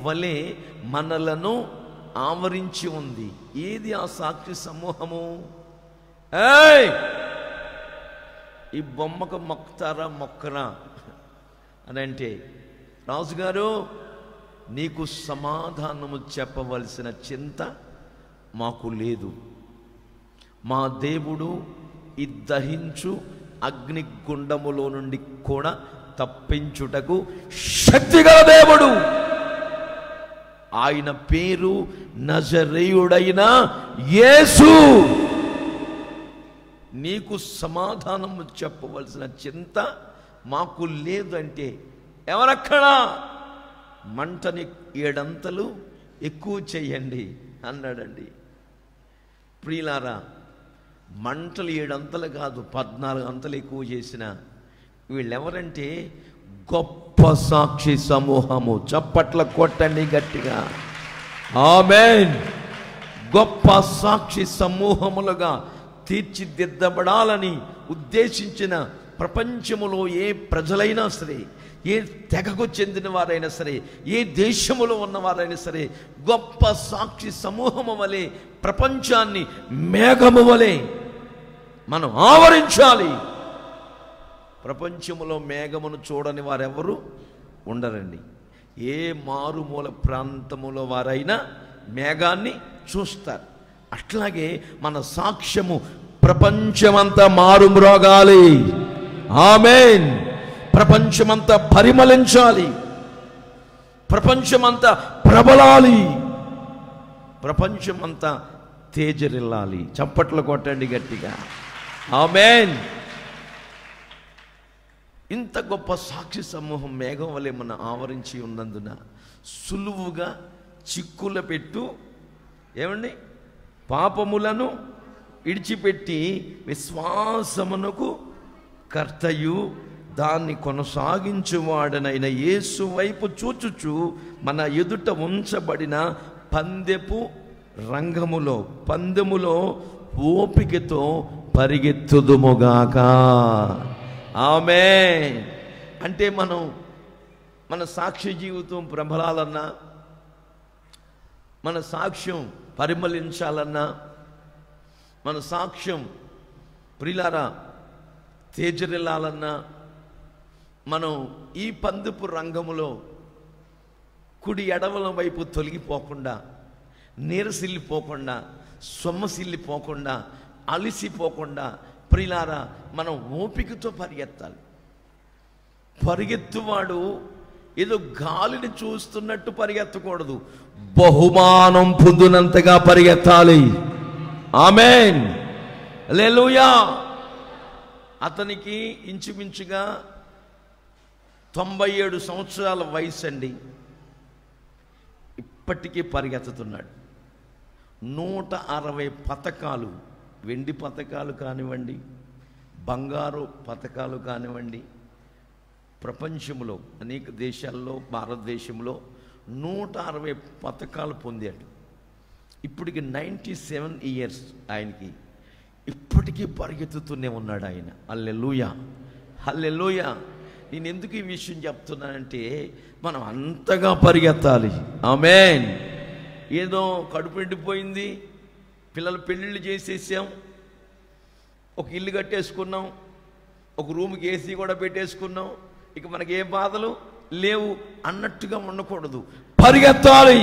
వలె మనలను ఆవరించి ఉంది ఏది ఆ సాక్షి సమూహము ఏయ్ ఈ బొమ్మకు మొక్కుతారా మొక్కరా అని అంటే రాజుగారు నీకు సమాధానము చెప్పవలసిన చింత మాకు లేదు మా దేవుడు ఈ దహించు అగ్నిగుండములో నుండి కూడా తప్పించుటకు శక్తిగల దేవుడు ఆయన పేరు నజరేయుడైన యేసు నీకు సమాధానము చెప్పవలసిన చింత మాకు లేదంటే ఎవరక్కడా మంటని ఏడంతలు ఎక్కువ చేయండి అన్నాడండి ప్రియులారా మంటలు ఏడంతలు కాదు పద్నాలుగు అంతలు ఎక్కువ చేసిన వీళ్ళెవరంటే గొప్ప సాక్షి సమూహము చప్పట్ల కొట్టండి గట్టిగా ఆమెన్ గొప్ప సాక్షి సమూహములుగా తీర్చిదిద్దబడాలని ఉద్దేశించిన ప్రపంచములో ఏ ప్రజలైనా సరే ఏ తెగకు చెందిన వారైనా సరే ఏ దేశములో ఉన్నవారైనా సరే గొప్ప సాక్షి సమూహము వలె ప్రపంచాన్ని మేఘము వలె మనం ఆవరించాలి ప్రపంచములో మేఘమును చూడని వారెవరు ఉండరండి ఏ మారుమూల ప్రాంతములో వారైనా మేఘాన్ని చూస్తారు అట్లాగే మన సాక్ష్యము ప్రపంచమంతా మారుమ్రోగాలి ఆమెన్ ప్రపంచమంతా పరిమళించాలి ప్రపంచమంతా ప్రబలాలి ప్రపంచమంతా తేజరిల్లాలి చప్పట్లు కొట్టండి గట్టిగా ఆమెన్ ఇంత గొప్ప సాక్షి సమూహం మేఘం వలె మన ఆవరించి ఉన్నందున సులువుగా చిక్కుల పెట్టు ఏమండి పాపములను విడిచిపెట్టి విశ్వాసమునకు కర్తయు దాన్ని కొనసాగించువాడనైన యేసు వైపు చూచుచు మన ఎదుట ఉంచబడిన పందెపు రంగములో పందెములో ఓపికతో పరిగెత్తుదుముగాక ఆమె అంటే మనం మన సాక్ష్య జీవితం ప్రబలాలన్నా మన సాక్ష్యం పరిమళించాలన్నా మన సాక్ష్యం ప్రిలారా తేజరిల్లాలన్నా మనం ఈ పందుపు రంగములో కుడి ఎడవల వైపు తొలగిపోకుండా నీరసిల్లిపోకుండా సొమ్మసిల్లిపోకుండా అలిసిపోకుండా ప్రిలారా మనం ఓపికతో పరిగెత్తాలి పరిగెత్తువాడు ఏదో గాలిని చూస్తున్నట్టు పరిగెత్తకూడదు బహుమానం పొందినంతగా పరిగెత్తాలి ఆమెన్ లేలుయా అతనికి ఇంచుమించుగా తొంభై ఏడు సంవత్సరాల వయసు అండి ఇప్పటికీ పరిగెత్తుతున్నాడు నూట అరవై పథకాలు వెండి పథకాలు కానివ్వండి బంగారు పథకాలు కానివ్వండి ప్రపంచంలో అనేక దేశాల్లో భారతదేశంలో నూట అరవై పథకాలు పొందాడు ఇప్పటికి నైంటీ సెవెన్ ఇయర్స్ ఆయనకి ఇప్పటికీ పరిగెత్తుతూనే ఉన్నాడు ఆయన అల్లెలుయ హల్లెలూయ నేను ఎందుకు ఈ విషయం చెప్తున్నానంటే మనం అంతగా పరిగెత్తాలి ఆమెన్ ఏదో కడుపు నిండిపోయింది పిల్లలు పెళ్ళిళ్ళు చేసేసాం ఒక ఇల్లు కట్టేసుకున్నాం ఒక రూమ్కి ఏసీ కూడా పెట్టేసుకున్నాం ఇక మనకి ఏ బాధలు లేవు అన్నట్టుగా ఉండకూడదు పరిగెత్తాలి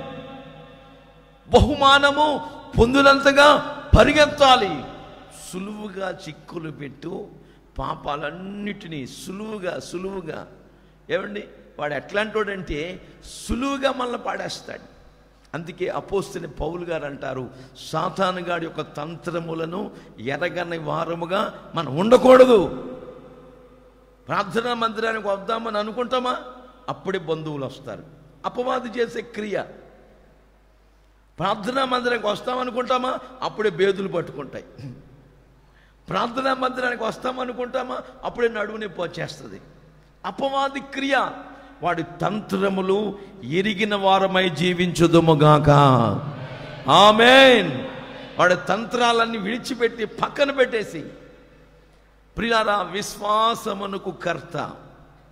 బహుమానము పొందినంతగా పరిగెత్తాలి సులువుగా చిక్కులు పెట్టు పాపాలన్నిటినీ సులువుగా సులువుగా ఏమండి వాడు ఎట్లాంటోడంటే సులువుగా మళ్ళీ పాడేస్తాడు అందుకే అపోస్తుని పౌలు గారు అంటారు సాతానుగాడి యొక్క తంత్రములను ఎరగని వారముగా మనం ఉండకూడదు ప్రార్థనా మందిరానికి వద్దామని అనుకుంటామా అప్పుడే బంధువులు వస్తారు అపవాది చేసే క్రియ ప్రార్థనా మందిరానికి వస్తామనుకుంటామా అప్పుడే బేదులు పట్టుకుంటాయి ప్రార్థనా మందిరానికి వస్తామనుకుంటామా అప్పుడే నడువు నొప్పి వచ్చేస్తుంది అపవాది క్రియ వాడి తంత్రములు ఎరిగిన వారమై జీవించుదుముగాక ఆమెన్ వాడి తంత్రాలన్నీ విడిచిపెట్టి పక్కన పెట్టేసి ప్రియారా విశ్వాసమునకు కర్త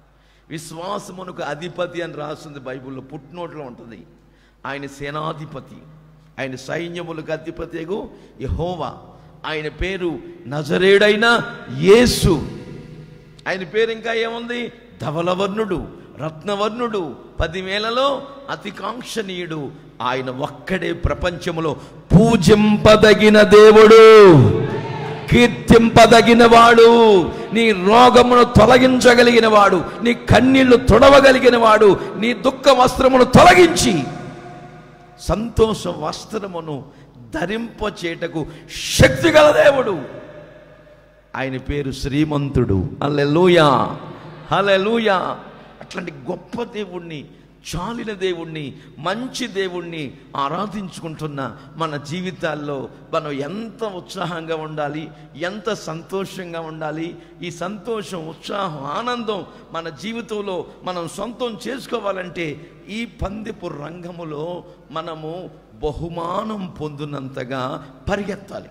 విశ్వాసమునకు అధిపతి అని రాస్తుంది బైబిల్లో పుట్టినోట్లో ఉంటుంది ఆయన సేనాధిపతి ఆయన సైన్యములకు అధిపతిగు యహోవా ఆయన పేరు నజరేడైన యేసు ఆయన పేరు ఇంకా ఏముంది ధవలవర్ణుడు రత్నవర్ణుడు పదివేలలో అతి కాంక్షణీయుడు ఆయన ఒక్కడే ప్రపంచములో పూజింపదగిన దేవుడు కీర్తింపదగిన వాడు నీ రోగమును తొలగించగలిగిన వాడు నీ కన్నీళ్లు తొడవగలిగిన వాడు నీ దుఃఖ వస్త్రమును తొలగించి సంతోష వస్త్రమును ధరింపచేటకు శక్తిగల దేవుడు ఆయన పేరు శ్రీమంతుడు హల్లెలూయా హల్లెలూయా అట్లాంటి గొప్ప దేవుణ్ణి చాలిన దేవుణ్ణి మంచి దేవుణ్ణి ఆరాధించుకుంటున్న మన జీవితాల్లో మనం ఎంత ఉత్సాహంగా ఉండాలి ఎంత సంతోషంగా ఉండాలి ఈ సంతోషం ఉత్సాహం ఆనందం మన జీవితంలో మనం సొంతం చేసుకోవాలంటే ఈ పందిపు రంగములో మనము బహుమానం పొందినంతగా పరిగెత్తాలి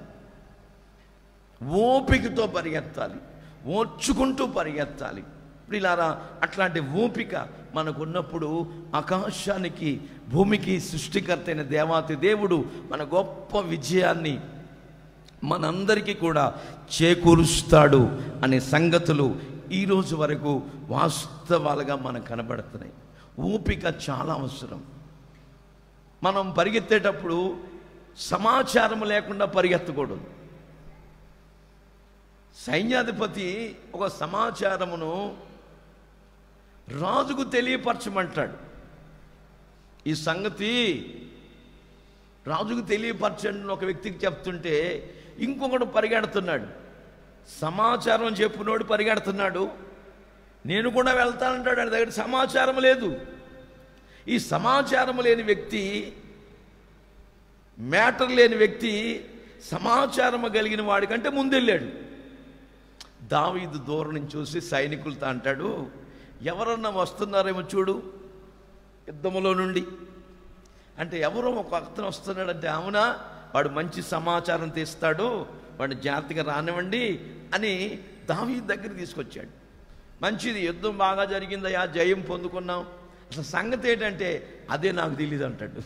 ఓపికతో పరిగెత్తాలి ఓర్చుకుంటూ పరిగెత్తాలి ప్రిలారా అట్లాంటి ఓపిక మనకున్నప్పుడు ఆకాశానికి భూమికి సృష్టికర్త అయిన దేవాతి దేవుడు మన గొప్ప విజయాన్ని మనందరికీ కూడా చేకూరుస్తాడు అనే సంగతులు ఈరోజు వరకు వాస్తవాలుగా మనకు కనబడుతున్నాయి ఓపిక చాలా అవసరం మనం పరిగెత్తేటప్పుడు సమాచారం లేకుండా పరిగెత్తకూడదు సైన్యాధిపతి ఒక సమాచారమును రాజుకు తెలియపరచమంటాడు ఈ సంగతి రాజుకు తెలియపరచండి అని ఒక వ్యక్తికి చెప్తుంటే ఇంకొకడు పరిగెడుతున్నాడు సమాచారం చెప్పినోడు పరిగెడుతున్నాడు నేను కూడా వెళ్తానంటాడు ఆయన దగ్గర సమాచారం లేదు ఈ సమాచారం లేని వ్యక్తి మ్యాటర్ లేని వ్యక్తి సమాచారం కలిగిన వాడికంటే ముందెళ్ళాడు దావీదు దూరం నుంచి చూసి సైనికులతో అంటాడు ఎవరన్నా వస్తున్నారేమో చూడు యుద్ధములో నుండి అంటే ఎవరో ఒక అతను వస్తున్నాడంటే అవునా వాడు మంచి సమాచారం తీస్తాడు వాడు జాగ్రత్తగా రానివ్వండి అని దావీ దగ్గర తీసుకొచ్చాడు మంచిది యుద్ధం బాగా జరిగిందయ్యా జయం పొందుకున్నాం అసలు సంగతి ఏంటంటే అదే నాకు తెలియదు అంటాడు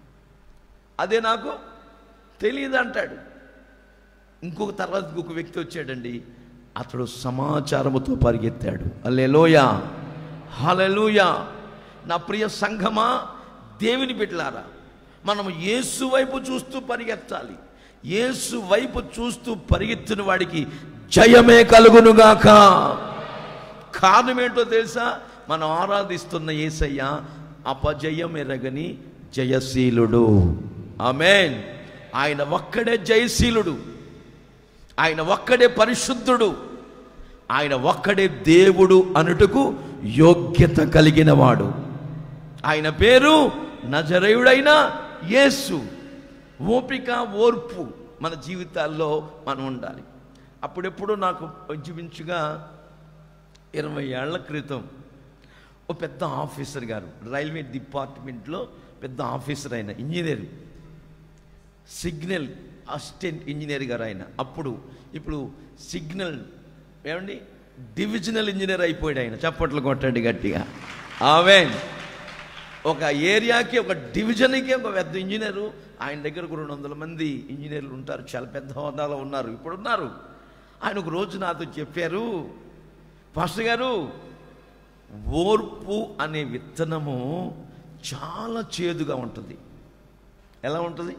అదే నాకు తెలియదు అంటాడు ఇంకొక తర్వాత ఇంకొక వ్యక్తి వచ్చాడండి అతడు సమాచారముతో పరిగెత్తాడు అల్లెలోయా హలెలూయా నా ప్రియ సంఘమా దేవుని బిడ్డలారా మనం యేసు వైపు చూస్తూ పరిగెత్తాలి యేసు వైపు చూస్తూ పరిగెత్తిన వాడికి జయమే కలుగునుగాక కారణం ఏంటో తెలుసా మనం ఆరాధిస్తున్న యేసయ్య అపజయం ఎరగని జయశీలుడు ఆమెన్ ఆయన ఒక్కడే జయశీలుడు ఆయన ఒక్కడే పరిశుద్ధుడు ఆయన ఒక్కడే దేవుడు అనుటకు యోగ్యత కలిగిన వాడు ఆయన పేరు నజరేయుడైన యేసు ఓపిక ఓర్పు మన జీవితాల్లో మనం ఉండాలి అప్పుడెప్పుడు నాకు ఇంచుమించుగా ఇరవై ఏళ్ల క్రితం ఓ పెద్ద ఆఫీసర్ గారు రైల్వే డిపార్ట్మెంట్లో పెద్ద ఆఫీసర్ అయిన ఇంజనీర్ సిగ్నల్ అసిస్టెంట్ ఇంజనీర్ గారు ఆయన అప్పుడు ఇప్పుడు సిగ్నల్ ఏమండి డివిజనల్ ఇంజనీర్ అయిపోయాడు ఆయన చప్పట్లు కొట్టండి గట్టిగా ఆమె ఒక ఏరియాకి ఒక డివిజన్కి ఒక పెద్ద ఇంజనీరు ఆయన దగ్గర ఒక రెండు వందల మంది ఇంజనీర్లు ఉంటారు చాలా పెద్ద హోదాలో ఉన్నారు ఇప్పుడు ఉన్నారు ఆయన ఒక రోజు నాతో చెప్పారు పాస్టర్ గారు ఓర్పు అనే విత్తనము చాలా చేదుగా ఉంటుంది ఎలా ఉంటుంది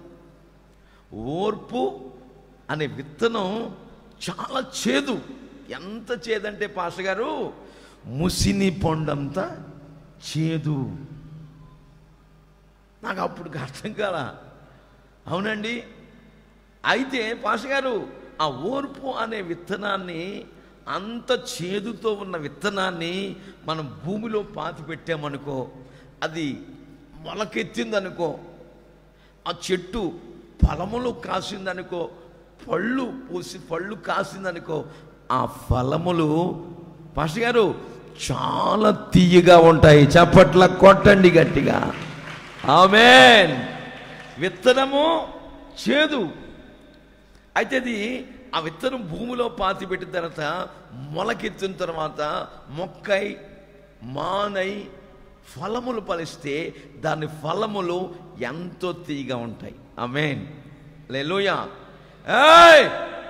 ఓర్పు అనే విత్తనం చాలా చేదు ఎంత చేదంటే పాష గారు ముసిని పొండంత చేదు నాకు అప్పుడు అర్థం కాల అవునండి అయితే పాష గారు ఆ ఓర్పు అనే విత్తనాన్ని అంత చేదుతో ఉన్న విత్తనాన్ని మనం భూమిలో పాతి పెట్టామనుకో అది మొలకెత్తిందనుకో ఆ చెట్టు ఫలములు కాసిందనుకో పళ్ళు పూసి పళ్ళు కాసిందనుకో ఆ ఫలములు పాస్టర్ గారు చాలా తీయగా ఉంటాయి చప్పట్ల కొట్టండి గట్టిగా ఆమెన్ విత్తనము చేదు అయితే అది ఆ విత్తనం భూమిలో పాతి పెట్టిన తర్వాత మొలకెత్తిన తర్వాత మొక్కై మానై ఫలములు ఫలిస్తే దాని ఫలములు ఎంతో తీగా ఉంటాయి అమేన్ లేలుయా ఏయ్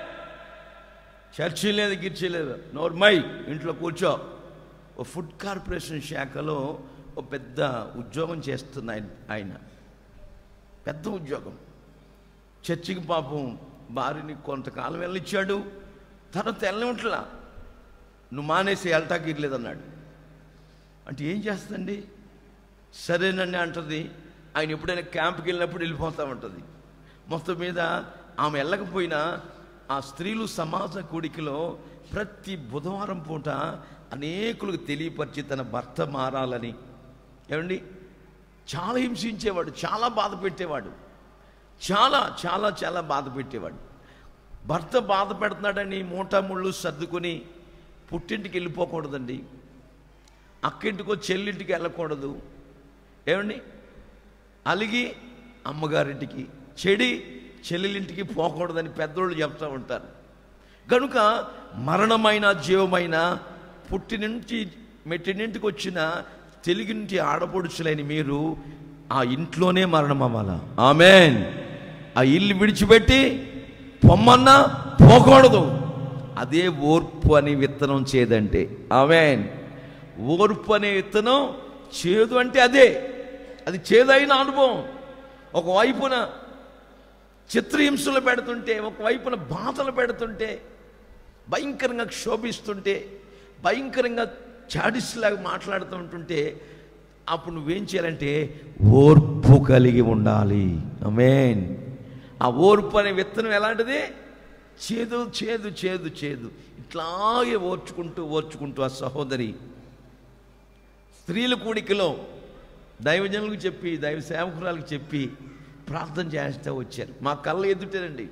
చర్చి లేదు గిర్చి లేదు నోర్మై ఇంట్లో కూర్చో ఓ ఫుడ్ కార్పొరేషన్ శాఖలో ఓ పెద్ద ఉద్యోగం చేస్తున్న ఆయన ఆయన పెద్ద ఉద్యోగం చర్చికి పాపం భార్యని కొంతకాలం వెళ్ళిచ్చాడు తర్వాత వెళ్ళనిట్లా నువ్వు మానేసి వెళ్తాకి లేదన్నాడు అంటే ఏం చేస్తుందండి సరేనండి అంటది ఆయన ఎప్పుడైనా క్యాంప్కి వెళ్ళినప్పుడు వెళ్ళిపోతా ఉంటుంది మొత్తం మీద ఆమె వెళ్ళకపోయినా ఆ స్త్రీలు సమాజ కూడికలో ప్రతి బుధవారం పూట అనేకులకు తెలియపరిచి తన భర్త మారాలని ఏమండి చాలా హింసించేవాడు చాలా బాధ పెట్టేవాడు చాలా చాలా చాలా బాధ పెట్టేవాడు భర్త బాధ పెడుతున్నాడని మూటా ముళ్ళు సర్దుకొని పుట్టింటికి వెళ్ళిపోకూడదండి అక్కింటికో చెల్లింటికి వెళ్ళకూడదు ఏమండి అలిగి అమ్మగారింటికి చెడి చెల్లెలింటికి పోకూడదని పెద్దోళ్ళు చెప్తూ ఉంటారు కనుక మరణమైన జీవమైన పుట్టినింటి మెట్టినింటికి వచ్చిన తెలుగింటి ఆడపడుచులైన మీరు ఆ ఇంట్లోనే మరణం అవ్వాలా ఆమెన్ ఆ ఇల్లు విడిచిపెట్టి పొమ్మన్నా పోకూడదు అదే ఓర్పు అని విత్తనం చేదంటే ఆమెన్ ఓర్పు అనే విత్తనం చేదు అంటే అదే అది చేదైన అనుభవం ఒకవైపున చిత్రహింసలు పెడుతుంటే ఒకవైపున బాధలు పెడుతుంటే భయంకరంగా క్షోభిస్తుంటే భయంకరంగా చాడిస్లాగా మాట్లాడుతూ ఉంటుంటే అప్పుడు నువ్వేం చేయాలంటే ఓర్పు కలిగి ఉండాలి అమేన్ ఆ ఓర్పు అనే విత్తనం ఎలాంటిది చేదు చేదు చేదు చేదు ఇట్లాగే ఓర్చుకుంటూ ఓర్చుకుంటూ ఆ సహోదరి స్త్రీల కూడికలో దైవజనులకు చెప్పి దైవ సేవకురాలకు చెప్పి ప్రార్థన చేస్తూ వచ్చారు మా కళ్ళ ఎదుటేనండి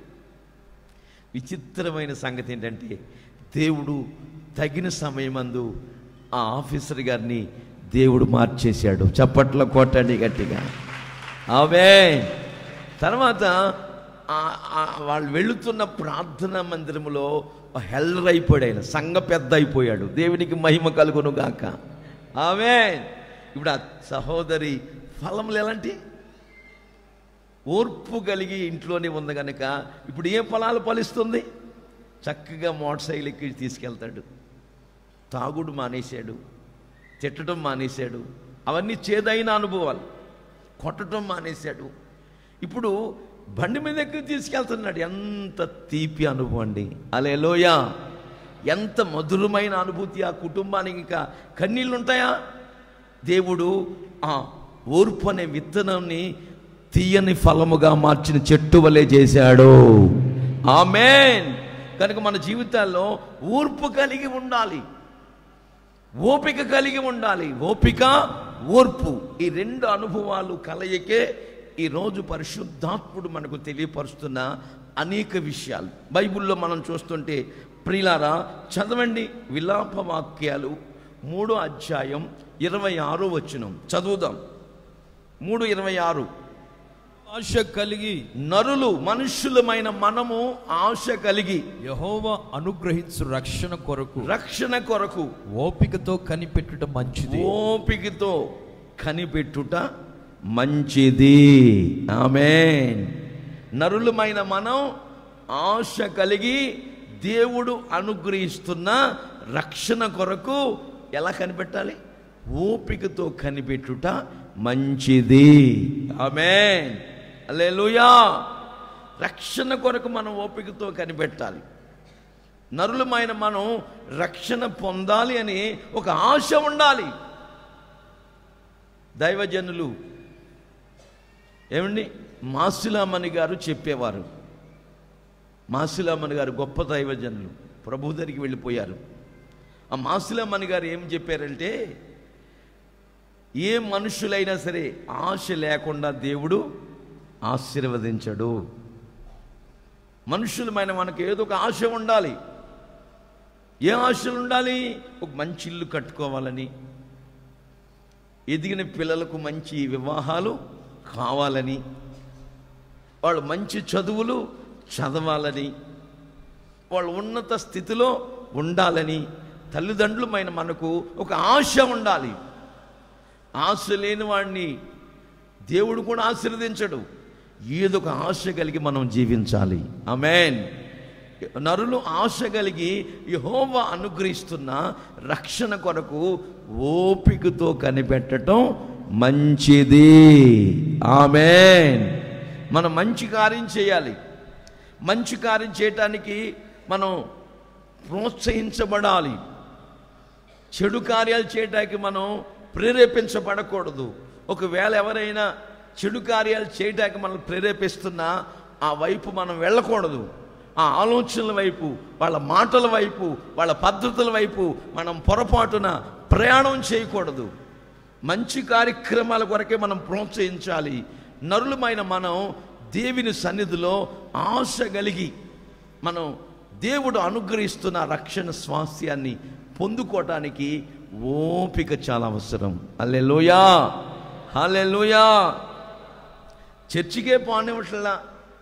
విచిత్రమైన సంగతి ఏంటంటే దేవుడు తగిన సమయమందు ఆ ఆఫీసర్ గారిని దేవుడు మార్చేశాడు చప్పట్లో కొట్టండి గట్టిగా అవే తర్వాత ఆ- ఆ వాళ్ళు వెళుతున్న ప్రార్థనా మందిరంలో హెల్లర్ అయిపోయాడు ఆయన సంఘ పెద్ద అయిపోయాడు దేవునికి మహిమ కలుగును గాక ఆమె ఇప్పుడు ఆ సహోదరి ఫలములు ఎలాంటి ఓర్పు కలిగి ఇంట్లోనే ఉంది కనుక ఇప్పుడు ఏ ఫలాలు ఫలిస్తుంది చక్కగా మోటార్ సైకిల్ ఎక్కి తీసుకెళ్తాడు తాగుడు మానేశాడు తిట్టడం మానేశాడు అవన్నీ చేదైన అనుభవాలు కొట్టడం మానేశాడు ఇప్పుడు బండి మీద ఎక్కి తీసుకెళ్తున్నాడు ఎంత తీపి అనుభవం అండి అలేలోయ ఎంత మధురమైన అనుభూతి ఆ కుటుంబానికి ఇంకా కన్నీళ్ళు ఉంటాయా దేవుడు ఆ ఓర్పు అనే విత్తనాన్ని తీయని ఫలముగా మార్చిన చెట్టు వలె చేశాడు ఆమెన్ కనుక మన జీవితాల్లో ఓర్పు కలిగి ఉండాలి ఓపిక కలిగి ఉండాలి ఓపిక ఓర్పు ఈ రెండు అనుభవాలు కలయికే ఈరోజు పరిశుద్ధాత్ముడు మనకు తెలియపరుస్తున్న అనేక విషయాలు బైబిల్లో మనం చూస్తుంటే ప్రియులారా చదవండి విలాప వాక్యాలు మూడో అధ్యాయం ఇరవై ఆరో వచనం చదువుదాం మూడు ఇరవై ఆరు ఆశ కలిగి నరులు మనుష్యులమైన మనము ఆశ కలిగి యహోవా అనుగ్రహించు రక్షణ కొరకు రక్షణ కొరకు ఓపికతో కనిపెట్టుట మంచిది ఓపికతో కనిపెట్టుట మంచిది ఆమెన్ నరులమైన మనం ఆశ కలిగి దేవుడు అనుగ్రహిస్తున్న రక్షణ కొరకు ఎలా కనిపెట్టాలి ఓపికతో కనిపెట్టుట మంచిది ఆమెన్ అల్లెలూయా రక్షణ కొరకు మనం ఓపికతో కనిపెట్టాలి నరులమైన మనం రక్షణ పొందాలి అని ఒక ఆశ ఉండాలి దైవజనులు ఏమండి మాసిలామణి గారు చెప్పేవారు మాసిలామణి గారు గొప్ప దైవజనులు ప్రభు దగ్గరికి వెళ్ళిపోయారు ఆ మాసిలామణి గారు ఏం చెప్పారంటే ఏ మనుషులైనా సరే ఆశ లేకుండా దేవుడు ఆశీర్వదించడు మనుషులమైన మనకు ఏదో ఒక ఆశ ఉండాలి ఏ ఆశలు ఉండాలి ఒక మంచి ఇల్లు కట్టుకోవాలని ఎదిగిన పిల్లలకు మంచి వివాహాలు కావాలని వాళ్ళు మంచి చదువులు చదవాలని వాళ్ళు ఉన్నత స్థితిలో ఉండాలని తల్లిదండ్రులమైన మనకు ఒక ఆశ ఉండాలి ఆశ లేని వాడిని దేవుడు కూడా ఆశీర్వదించడు ఏదో ఒక ఆశ కలిగి మనం జీవించాలి ఆమెన్ నరులు ఆశ కలిగి యెహోవా అనుగ్రహిస్తున్న రక్షణ కొరకు ఓపికతో కనిపెట్టడం మంచిది ఆమెన్ మనం మంచి కార్యం చేయాలి మంచి కార్యం చేయటానికి మనం ప్రోత్సహించబడాలి చెడు కార్యాలు చేయడానికి మనం ప్రేరేపించబడకూడదు ఒకవేళ ఎవరైనా చెడు కార్యాలు చేయడానికి మనం ప్రేరేపిస్తున్నా ఆ వైపు మనం వెళ్ళకూడదు ఆ ఆలోచనల వైపు వాళ్ళ మాటల వైపు వాళ్ళ పద్ధతుల వైపు మనం పొరపాటున ప్రయాణం చేయకూడదు మంచి కార్యక్రమాల కొరకే మనం ప్రోత్సహించాలి నరులమైన మనం దేవుని సన్నిధిలో ఆశ కలిగి మనం దేవుడు అనుగ్రహిస్తున్న రక్షణ స్వాస్థ్యాన్ని పొందుకోవటానికి ఓపిక చాలా అవసరం అల్లెలోయా హల్లెలూయా చర్చికే పోనివ్వట్లా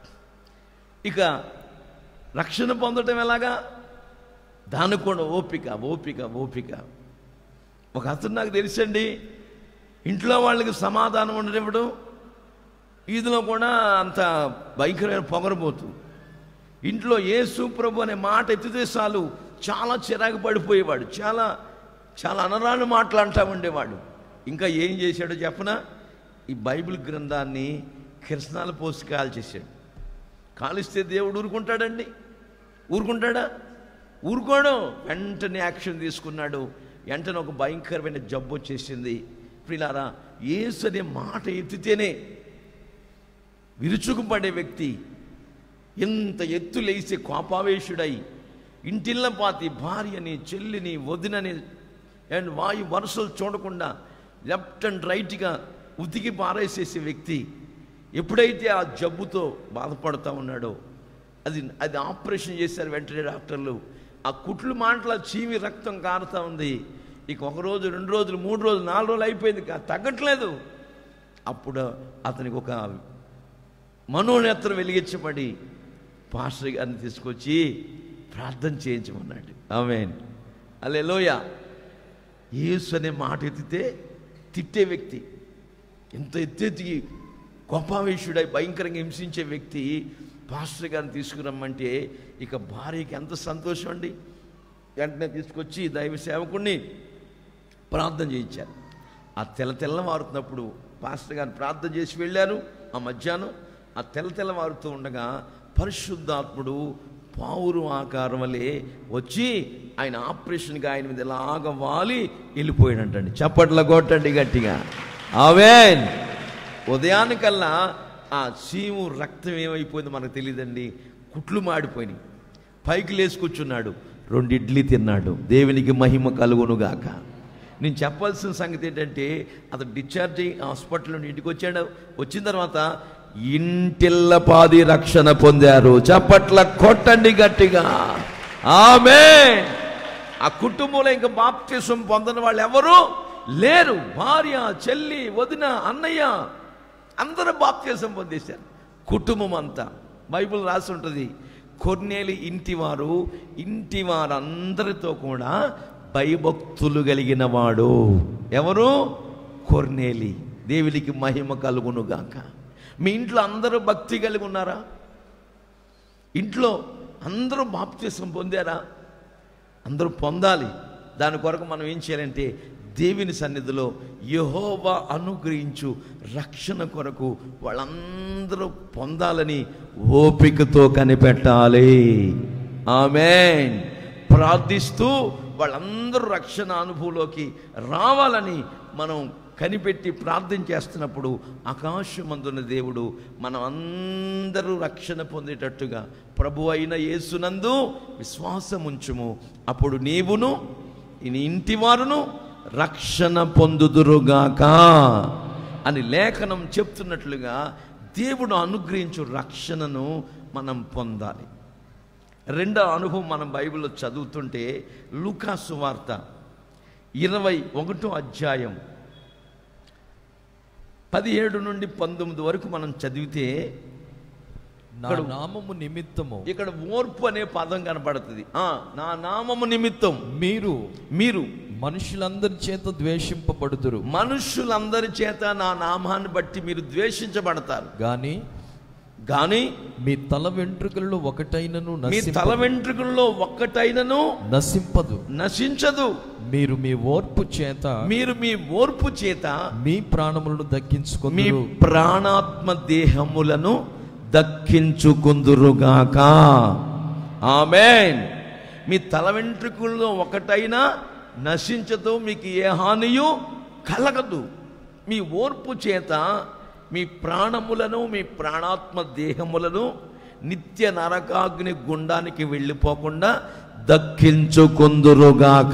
ఇక రక్షణ పొందటం ఎలాగా దానికి కూడా ఓపిక ఓపిక ఓపిక ఒక అతను నాకు తెలుసండి ఇంట్లో వాళ్ళకి సమాధానం ఉండనివ్వడం ఈదులో కూడా అంత భయంకరమైన పొగరబోతు ఇంట్లో యేసు ప్రభు అనే మాట ఎత్తితే చాలు చాలా చిరాకు పడిపోయేవాడు చాలా చాలా అనరాని మాటలు అంటా ఉండేవాడు ఇంకా ఏం చేశాడో చెప్పనా ఈ బైబిల్ గ్రంథాన్ని కిరసనాలు పోసి కాల్చేసాడు కాలిస్తే దేవుడు ఊరుకుంటాడండి ఊరుకుంటాడా ఊరుకోడు వెంటనే యాక్షన్ తీసుకున్నాడు వెంటనే ఒక భయంకరమైన జబ్బు వచ్చేసింది ప్రిలారా ఏసు అనే మాట ఎత్తితేనే విరుచుకుపడే వ్యక్తి ఎంత ఎత్తు లేసి కోపావేశుడై ఇంటిల్లపాతి భార్యని చెల్లిని వదినని అండ్ వాయు వరుసలు చూడకుండా లెఫ్ట్ అండ్ రైట్గా ఉతికి పారేసేసే వ్యక్తి ఎప్పుడైతే ఆ జబ్బుతో బాధపడుతూ ఉన్నాడో అది అది ఆపరేషన్ చేశారు వెంటనే డాక్టర్లు ఆ కుట్లు మాటల చీమి రక్తం కారుతా ఉంది ఇక ఒక రోజు రెండు రోజులు మూడు రోజులు నాలుగు రోజులు అయిపోయింది కా- తగ్గట్లేదు అప్పుడు అతనికి ఒక మనోనేత్రం వెలిగించబడి పాస్టర్ గారిని తీసుకొచ్చి ప్రార్థన చేయించమన్నాడు ఆమెన్ అలే లోయ యేసు అనే మాట ఎత్తితే తిట్టే వ్యక్తి ఎంత ఎత్తెత్తి కోపావేశుడై భయంకరంగా హింసించే వ్యక్తి పాస్టర్ గారిని తీసుకురమ్మంటే ఇక భార్యకి ఎంత సంతోషం అండి వెంటనే తీసుకొచ్చి దైవ సేవకుణ్ణి ప్రార్థన చేయించారు ఆ తెల్ల తెల్లవారుతున్నప్పుడు పాస్టర్ గారు ప్రార్థన చేసి వెళ్ళారు ఆ మధ్యాహ్నం ఆ తెల్ల తెల్లవారుతూ ఉండగా పరిశుద్ధాత్ముడు పావురు ఆకారం వలె వచ్చి ఆయన ఆపరేషన్గా ఆయన మీద ఇలాగ వాలి వెళ్ళిపోయాడంటండి చప్పట్ల కొట్టండి గట్టిగా ఆవేన్ ఉదయానికల్లా ఆ చీము రక్తం ఏమైపోయిందో మనకు తెలియదండి కుట్లు మాడిపోయినాయి పైకి లేచి కూర్చున్నాడు రెండు ఇడ్లీ తిన్నాడు దేవునికి మహిమ కలుగునుగాక నేను చెప్పాల్సిన సంగతి ఏంటంటే అతను డిశ్చార్జ్ అయ్యి హాస్పిటల్ నుండి ఇంటికి వచ్చాడు వచ్చిన తర్వాత ఇంటిల్లపాది రక్షణ పొందారు చప్పట్ల కొట్టండి గట్టిగా ఆమె ఆ కుటుంబంలో ఇంకా బాప్తిసం పొందని వాళ్ళు ఎవరు లేరు భార్య చెల్లి వదిన అన్నయ్య అందరూ బాప్తిసం పొందేశారు కుటుంబం అంతా బైబిల్ రాసి ఉంటుంది కొన్నేలి ఇంటివారు ఇంటి వారందరితో కూడా భయభక్తులు కలిగిన వాడు ఎవరు కొర్నేలి దేవునికి మహిమ కలుగునుగాక మీ ఇంట్లో అందరూ భక్తి కలిగి ఉన్నారా ఇంట్లో అందరూ బాప్తిసం పొందారా అందరూ పొందాలి దాని కొరకు మనం ఏం చేయాలంటే దేవుని సన్నిధిలో యహోవా అనుగ్రహించు రక్షణ కొరకు వాళ్ళందరూ పొందాలని ఓపికతో కనిపెట్టాలి ఆమెన్ ప్రార్థిస్తూ వాళ్ళందరూ రక్షణ అనుభవంలోకి రావాలని మనం కనిపెట్టి ప్రార్థన చేస్తున్నప్పుడు ఆకాశమందున్న దేవుడు మనం అందరూ రక్షణ పొందేటట్టుగా ప్రభు అయిన యేసునందు విశ్వాసం ఉంచుము అప్పుడు నీవును నీ ఇంటి వారును రక్షణ పొందుదురుగాక అని లేఖనం చెప్తున్నట్లుగా దేవుడు అనుగ్రహించు రక్షణను మనం పొందాలి రెండో అనుభవం మనం బైబిల్లో చదువుతుంటే లూకాసు వార్త ఇరవై ఒకటో అధ్యాయం పదిహేడు నుండి పంతొమ్మిది వరకు మనం చదివితే నా ఇక్కడ- నామము నిమిత్తము ఇక్కడ ఓర్పు అనే పదం కనపడుతుంది ఆ నా నామము నిమిత్తం మీరు మీరు మనుషులందరి చేత ద్వేషింపబడుదురు మనుషులందరి చేత నా నామాన్ని బట్టి మీరు ద్వేషించబడతారు గాని కానీ మీ తల వెంట్రుకలలో ఒకటైనను మీ నశింప- తల వెంట్రుకల్లో ఒక్కటైనను నశింపదు నశించదు మీరు మీ ఓర్పు చేత మీరు మీ ఓర్పు చేత మీ ప్రాణములను మీ దక్కించుకుందరు ప్రాణాత్మ దేహములను దక్కించుకుందురుగాక ఆమెన్ మీ తల వెంట్రుకల్లో ఒకటైనా నశించదు మీకు ఏ హానియు కలగదు మీ ఓర్పు చేత మీ ప్రాణములను మీ ప్రాణాత్మ దేహములను నిత్య నరకాగ్ని గుండానికి వెళ్ళిపోకుండా దక్కించుకుందురుగాక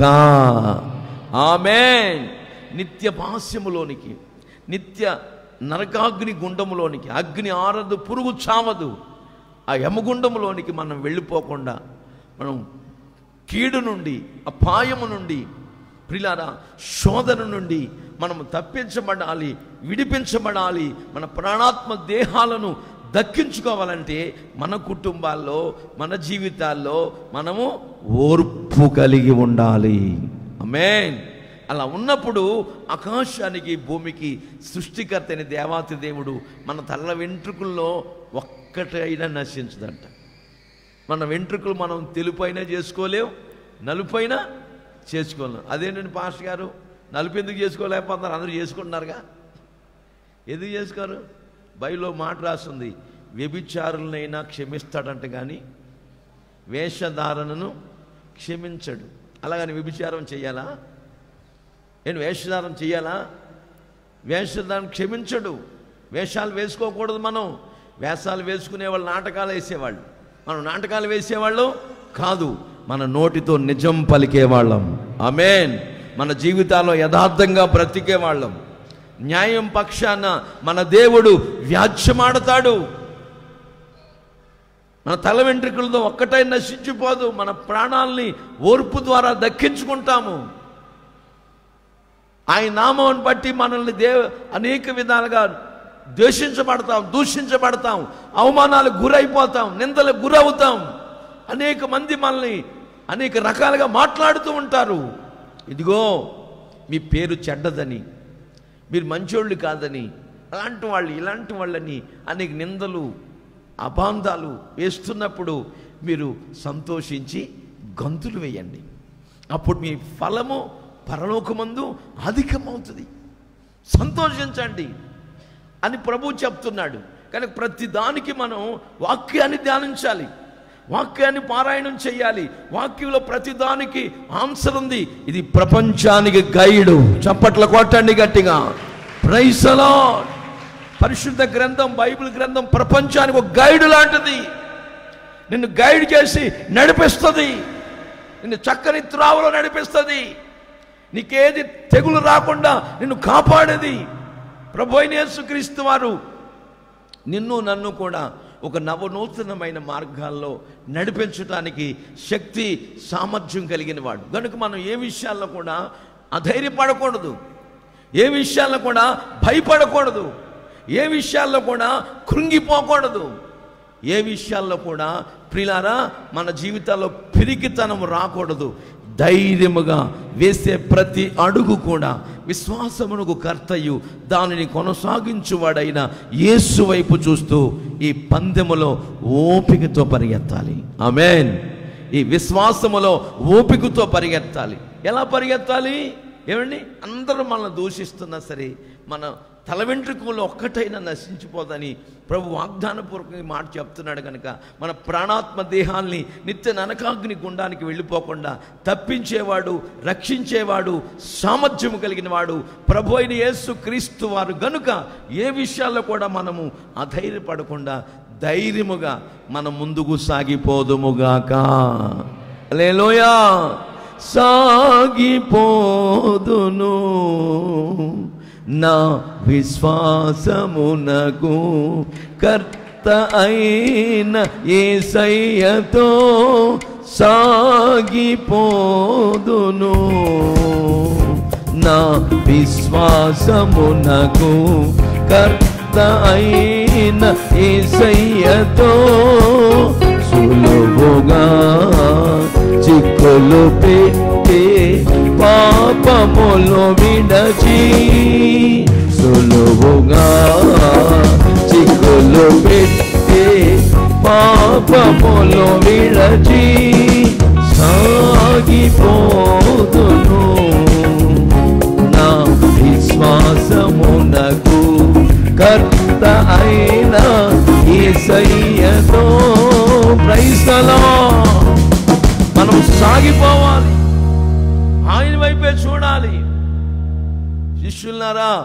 ఆమెన్ నిత్య భాస్యములోనికి నిత్య నరకాగ్ని గుండములోనికి అగ్ని ఆరదు పురుగు చావదు ఆ యమగుండములోనికి మనం వెళ్ళిపోకుండా మనం కీడు నుండి అపాయము నుండి ప్రిలారా శోధన నుండి మనం తప్పించబడాలి విడిపించబడాలి మన ప్రాణాత్మ దేహాలను దక్కించుకోవాలంటే మన కుటుంబాల్లో మన జీవితాల్లో మనము ఓర్పు కలిగి ఉండాలి అమేన్ అలా ఉన్నప్పుడు ఆకాశానికి భూమికి సృష్టికర్త అయిన దేవాతి దేవుడు మన తల్ల వెంట్రుకల్లో ఒక్కటైనా నశించదంట మన వెంట్రుకలు మనం తెలుపైనా చేసుకోలేం నలుపైనా చేసుకోలేం అదేంటండి పాస్టర్ గారు నలుపు ఎందుకు చేసుకోలేకపోతున్నారు అందరూ చేసుకుంటున్నారుగా ఎందుకు చేసుకోరు బైలో మాట రాస్తుంది వ్యభిచారులనైనా క్షమిస్తాడంట కానీ వేషధారణను క్షమించడు అలాగని వ్యభిచారం చేయాలా నేను వేషధారం చేయాలా వేషధారం క్షమించడు వేషాలు వేసుకోకూడదు మనం వేషాలు వేసుకునే వాళ్ళు నాటకాలు వేసేవాళ్ళు మనం నాటకాలు వేసేవాళ్ళు కాదు మన నోటితో నిజం పలికేవాళ్ళం ఆమెన్ మన జీవితాల్లో యథార్థంగా బ్రతికే వాళ్ళం న్యాయం పక్షాన మన దేవుడు వ్యాజ్యమాడతాడు మన తల వెంట్రుకలతో ఒక్కటై నశించిపోదు మన ప్రాణాల్ని ఓర్పు ద్వారా దక్కించుకుంటాము ఆయన నామాన్ని బట్టి మనల్ని దేవ అనేక విధాలుగా ద్వేషించబడతాం దూషించబడతాం అవమానాలకు గురైపోతాం నిందలకు గురవుతాం అనేక మంది మనల్ని అనేక రకాలుగా మాట్లాడుతూ ఉంటారు ఇదిగో మీ పేరు చెడ్డదని మీరు మంచోళ్ళు కాదని అలాంటి వాళ్ళు ఇలాంటి వాళ్ళని అనేక నిందలు అబాంధాలు వేస్తున్నప్పుడు మీరు సంతోషించి గంతులు వేయండి అప్పుడు మీ ఫలము పరలోకమందు అధికమవుతుంది సంతోషించండి అని ప్రభు చెప్తున్నాడు కనుక ప్రతి దానికి మనం వాక్యాన్ని ధ్యానించాలి వాక్యాన్ని పారాయణం చేయాలి వాక్యంలో ప్రతి దానికి ఆన్సర్ ఉంది ఇది ప్రపంచానికి గైడు చప్పట్ల కొట్టండి గట్టిగా ప్రైసలా పరిశుద్ధ గ్రంథం బైబిల్ గ్రంథం ప్రపంచానికి ఒక గైడు లాంటిది నిన్ను గైడ్ చేసి నడిపిస్తుంది నిన్ను చక్కని త్రావలో నడిపిస్తుంది నీకేది తెగులు రాకుండా నిన్ను కాపాడేది ప్రభు అయిన యేసుక్రీస్తు వారు నిన్ను నన్ను కూడా ఒక నవనూతనమైన మార్గాల్లో నడిపించడానికి శక్తి సామర్థ్యం కలిగిన వాడు కనుక మనం ఏ విషయాల్లో కూడా అధైర్యపడకూడదు ఏ విషయాల్లో కూడా భయపడకూడదు ఏ విషయాల్లో కూడా కృంగిపోకూడదు ఏ విషయాల్లో కూడా ప్రిలారా మన జీవితాల్లో పిరికితనం రాకూడదు ధైర్యముగా వేసే ప్రతి అడుగు కూడా విశ్వాసమునకు కర్తయు దానిని కొనసాగించువాడైన యేసు వైపు చూస్తూ ఈ పందెములో ఓపికతో పరిగెత్తాలి ఆమెన్ ఈ విశ్వాసములో ఓపికతో పరిగెత్తాలి ఎలా పరిగెత్తాలి ఏమండి అందరూ మనల్ని దూషిస్తున్నా సరే మన తల వెంట్రుకల్లో ఒక్కటైనా నశించిపోదని ప్రభు వాగ్దానపూర్వకంగా ఈ మాట చెప్తున్నాడు కనుక మన ప్రాణాత్మ దేహాల్ని నిత్య నరకాగ్ని గుండానికి వెళ్ళిపోకుండా తప్పించేవాడు రక్షించేవాడు సామర్థ్యము కలిగిన వాడు ప్రభు అయిన యేసు క్రీస్తు వారు గనుక ఏ విషయాల్లో కూడా మనము అధైర్యపడకుండా ధైర్యముగా మనం ముందుకు సాగిపోదుముగాక లేలోయా సాగిపోదును నా విశ్వాసమునకు కర్త అయిన ఏసయ్యతో సాగిపోదును నా విశ్వాసమునకు కర్త కర్త అయిన ఏసయ్యతో సులువుగా చిక్కులు పెట్టి పాపములు విడచి సులువుగా చిక్కులు పెట్టి పాపములు విడచి సాగిపోదును నా విశ్వాసమునకు కర్త అయిన ఏసయ్యతో ప్రైస్తలో మనం సాగిపోవాలి ఆయన వైపే చూడాలి శిష్యులారా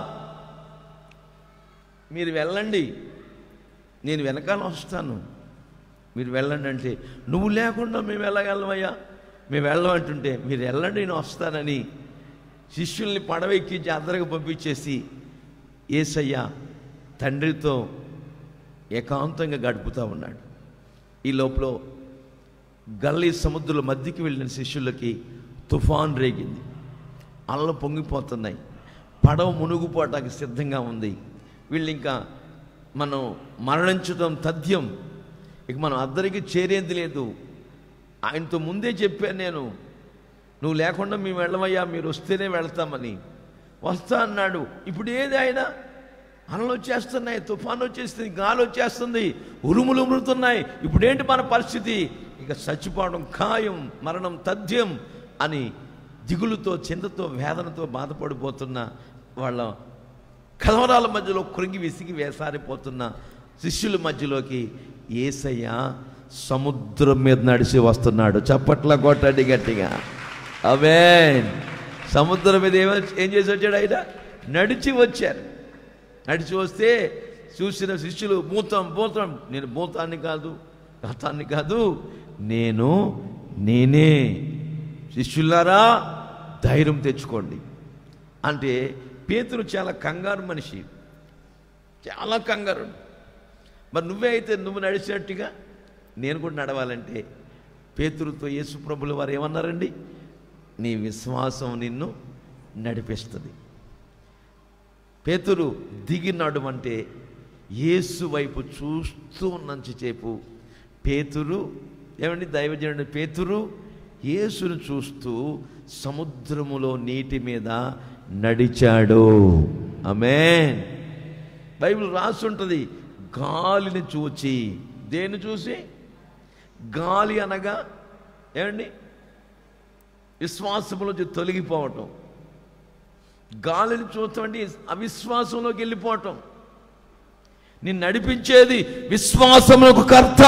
మీరు వెళ్ళండి నేను వెనకాల వస్తాను మీరు వెళ్ళండి అంటే నువ్వు లేకుండా మేము వెళ్ళగలమయ్యా మేము వెళ్ళమంటుంటే మీరు వెళ్ళండి నేను వస్తానని శిష్యుల్ని పడవెక్కి జాతరకు పంపించేసి ఏసయ్య తండ్రితో ఏకాంతంగా గడుపుతూ ఉన్నాడు ఈ లోపల గల్లీ సముద్రుల మధ్యకి వెళ్ళిన శిష్యులకి తుఫాన్ రేగింది అలలు పొంగిపోతున్నాయి పడవ మునుగుపోవటానికి సిద్ధంగా ఉంది వీళ్ళు ఇంకా మనం మరణించడం తథ్యం ఇక మనం అద్దరికి చేరేది లేదు ఆయనతో ముందే చెప్పాను నేను నువ్వు లేకుండా మేము వెళ్ళమయ్యా మీరు వస్తేనే వెళ్తామని వస్తా అన్నాడు ఇప్పుడు ఏది ఆయన అలలు వచ్చేస్తున్నాయి తుఫాను వచ్చేస్తుంది గాలి వచ్చేస్తుంది ఉరుములు ఉరుముతున్నాయి ఇప్పుడేంటి మన పరిస్థితి ఇక చచ్చిపోవడం ఖాయం మరణం తథ్యం అని దిగులుతో చింతతో వేదనతో బాధపడిపోతున్న వాళ్ళ కలవరాల మధ్యలో కృంగి విసిగి వేసారిపోతున్న శిష్యుల మధ్యలోకి ఏసయ్య సముద్రం మీద నడిచి వస్తున్నాడు చప్పట్ల కొట్టండి గట్టిగా అవేన్ సముద్రం మీద ఏమ ఏం చేసి వచ్చాడు ఆయన నడిచి వచ్చారు నడిచి వస్తే చూసిన శిష్యులు భూతం భూతం నేను భూతాన్ని కాదు గతాన్ని కాదు నేను నేనే శిష్యులారా ధైర్యం తెచ్చుకోండి అంటే పేతురు చాలా కంగారు మనిషి చాలా కంగారు మరి నువ్వే అయితే నువ్వు నడిచినట్టుగా నేను కూడా నడవాలంటే పేతురుతో యేసు ప్రభులు వారు ఏమన్నారండి నీ విశ్వాసం నిన్ను నడిపిస్తుంది పేతురు దిగినాడు అంటే యేసు వైపు చూస్తూ ఉన్నంతసేపు పేతురు ఏమండి దైవజనుడు పేతురు యేసును చూస్తూ సముద్రములో నీటి మీద నడిచాడు ఆమేన్ బైబిల్ రాస్తుంటుంది గాలిని చూచి దేన్ని చూసి గాలి అనగా ఏమండి విశ్వాసములోంచి తొలగిపోవటం గాలిని చూడటం అంటే అవిశ్వాసంలోకి వెళ్ళిపోవటం నిన్ను నడిపించేది విశ్వాసములకు కర్త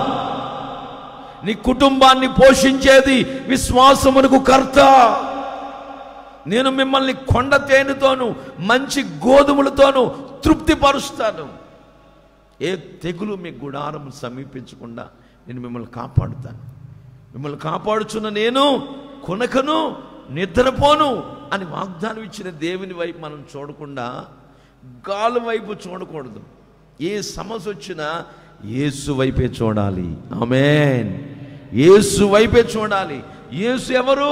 నీ కుటుంబాన్ని పోషించేది విశ్వాసమునకు కర్త నేను మిమ్మల్ని కొండ తేనెతోను మంచి గోధుమలతోను తృప్తిపరుస్తాను ఏ తెగులు మీ గుడారం సమీపించకుండా నేను మిమ్మల్ని కాపాడుతాను మిమ్మల్ని కాపాడుచున్న నేను కొనకను నిద్రపోను అని వాగ్దానం ఇచ్చిన దేవుని వైపు మనం చూడకుండా గాలు వైపు చూడకూడదు ఏ సమస్య వచ్చినా యేసు వైపే చూడాలి ఆమేన్ యేసు వైపే చూడాలి యేసు ఎవరు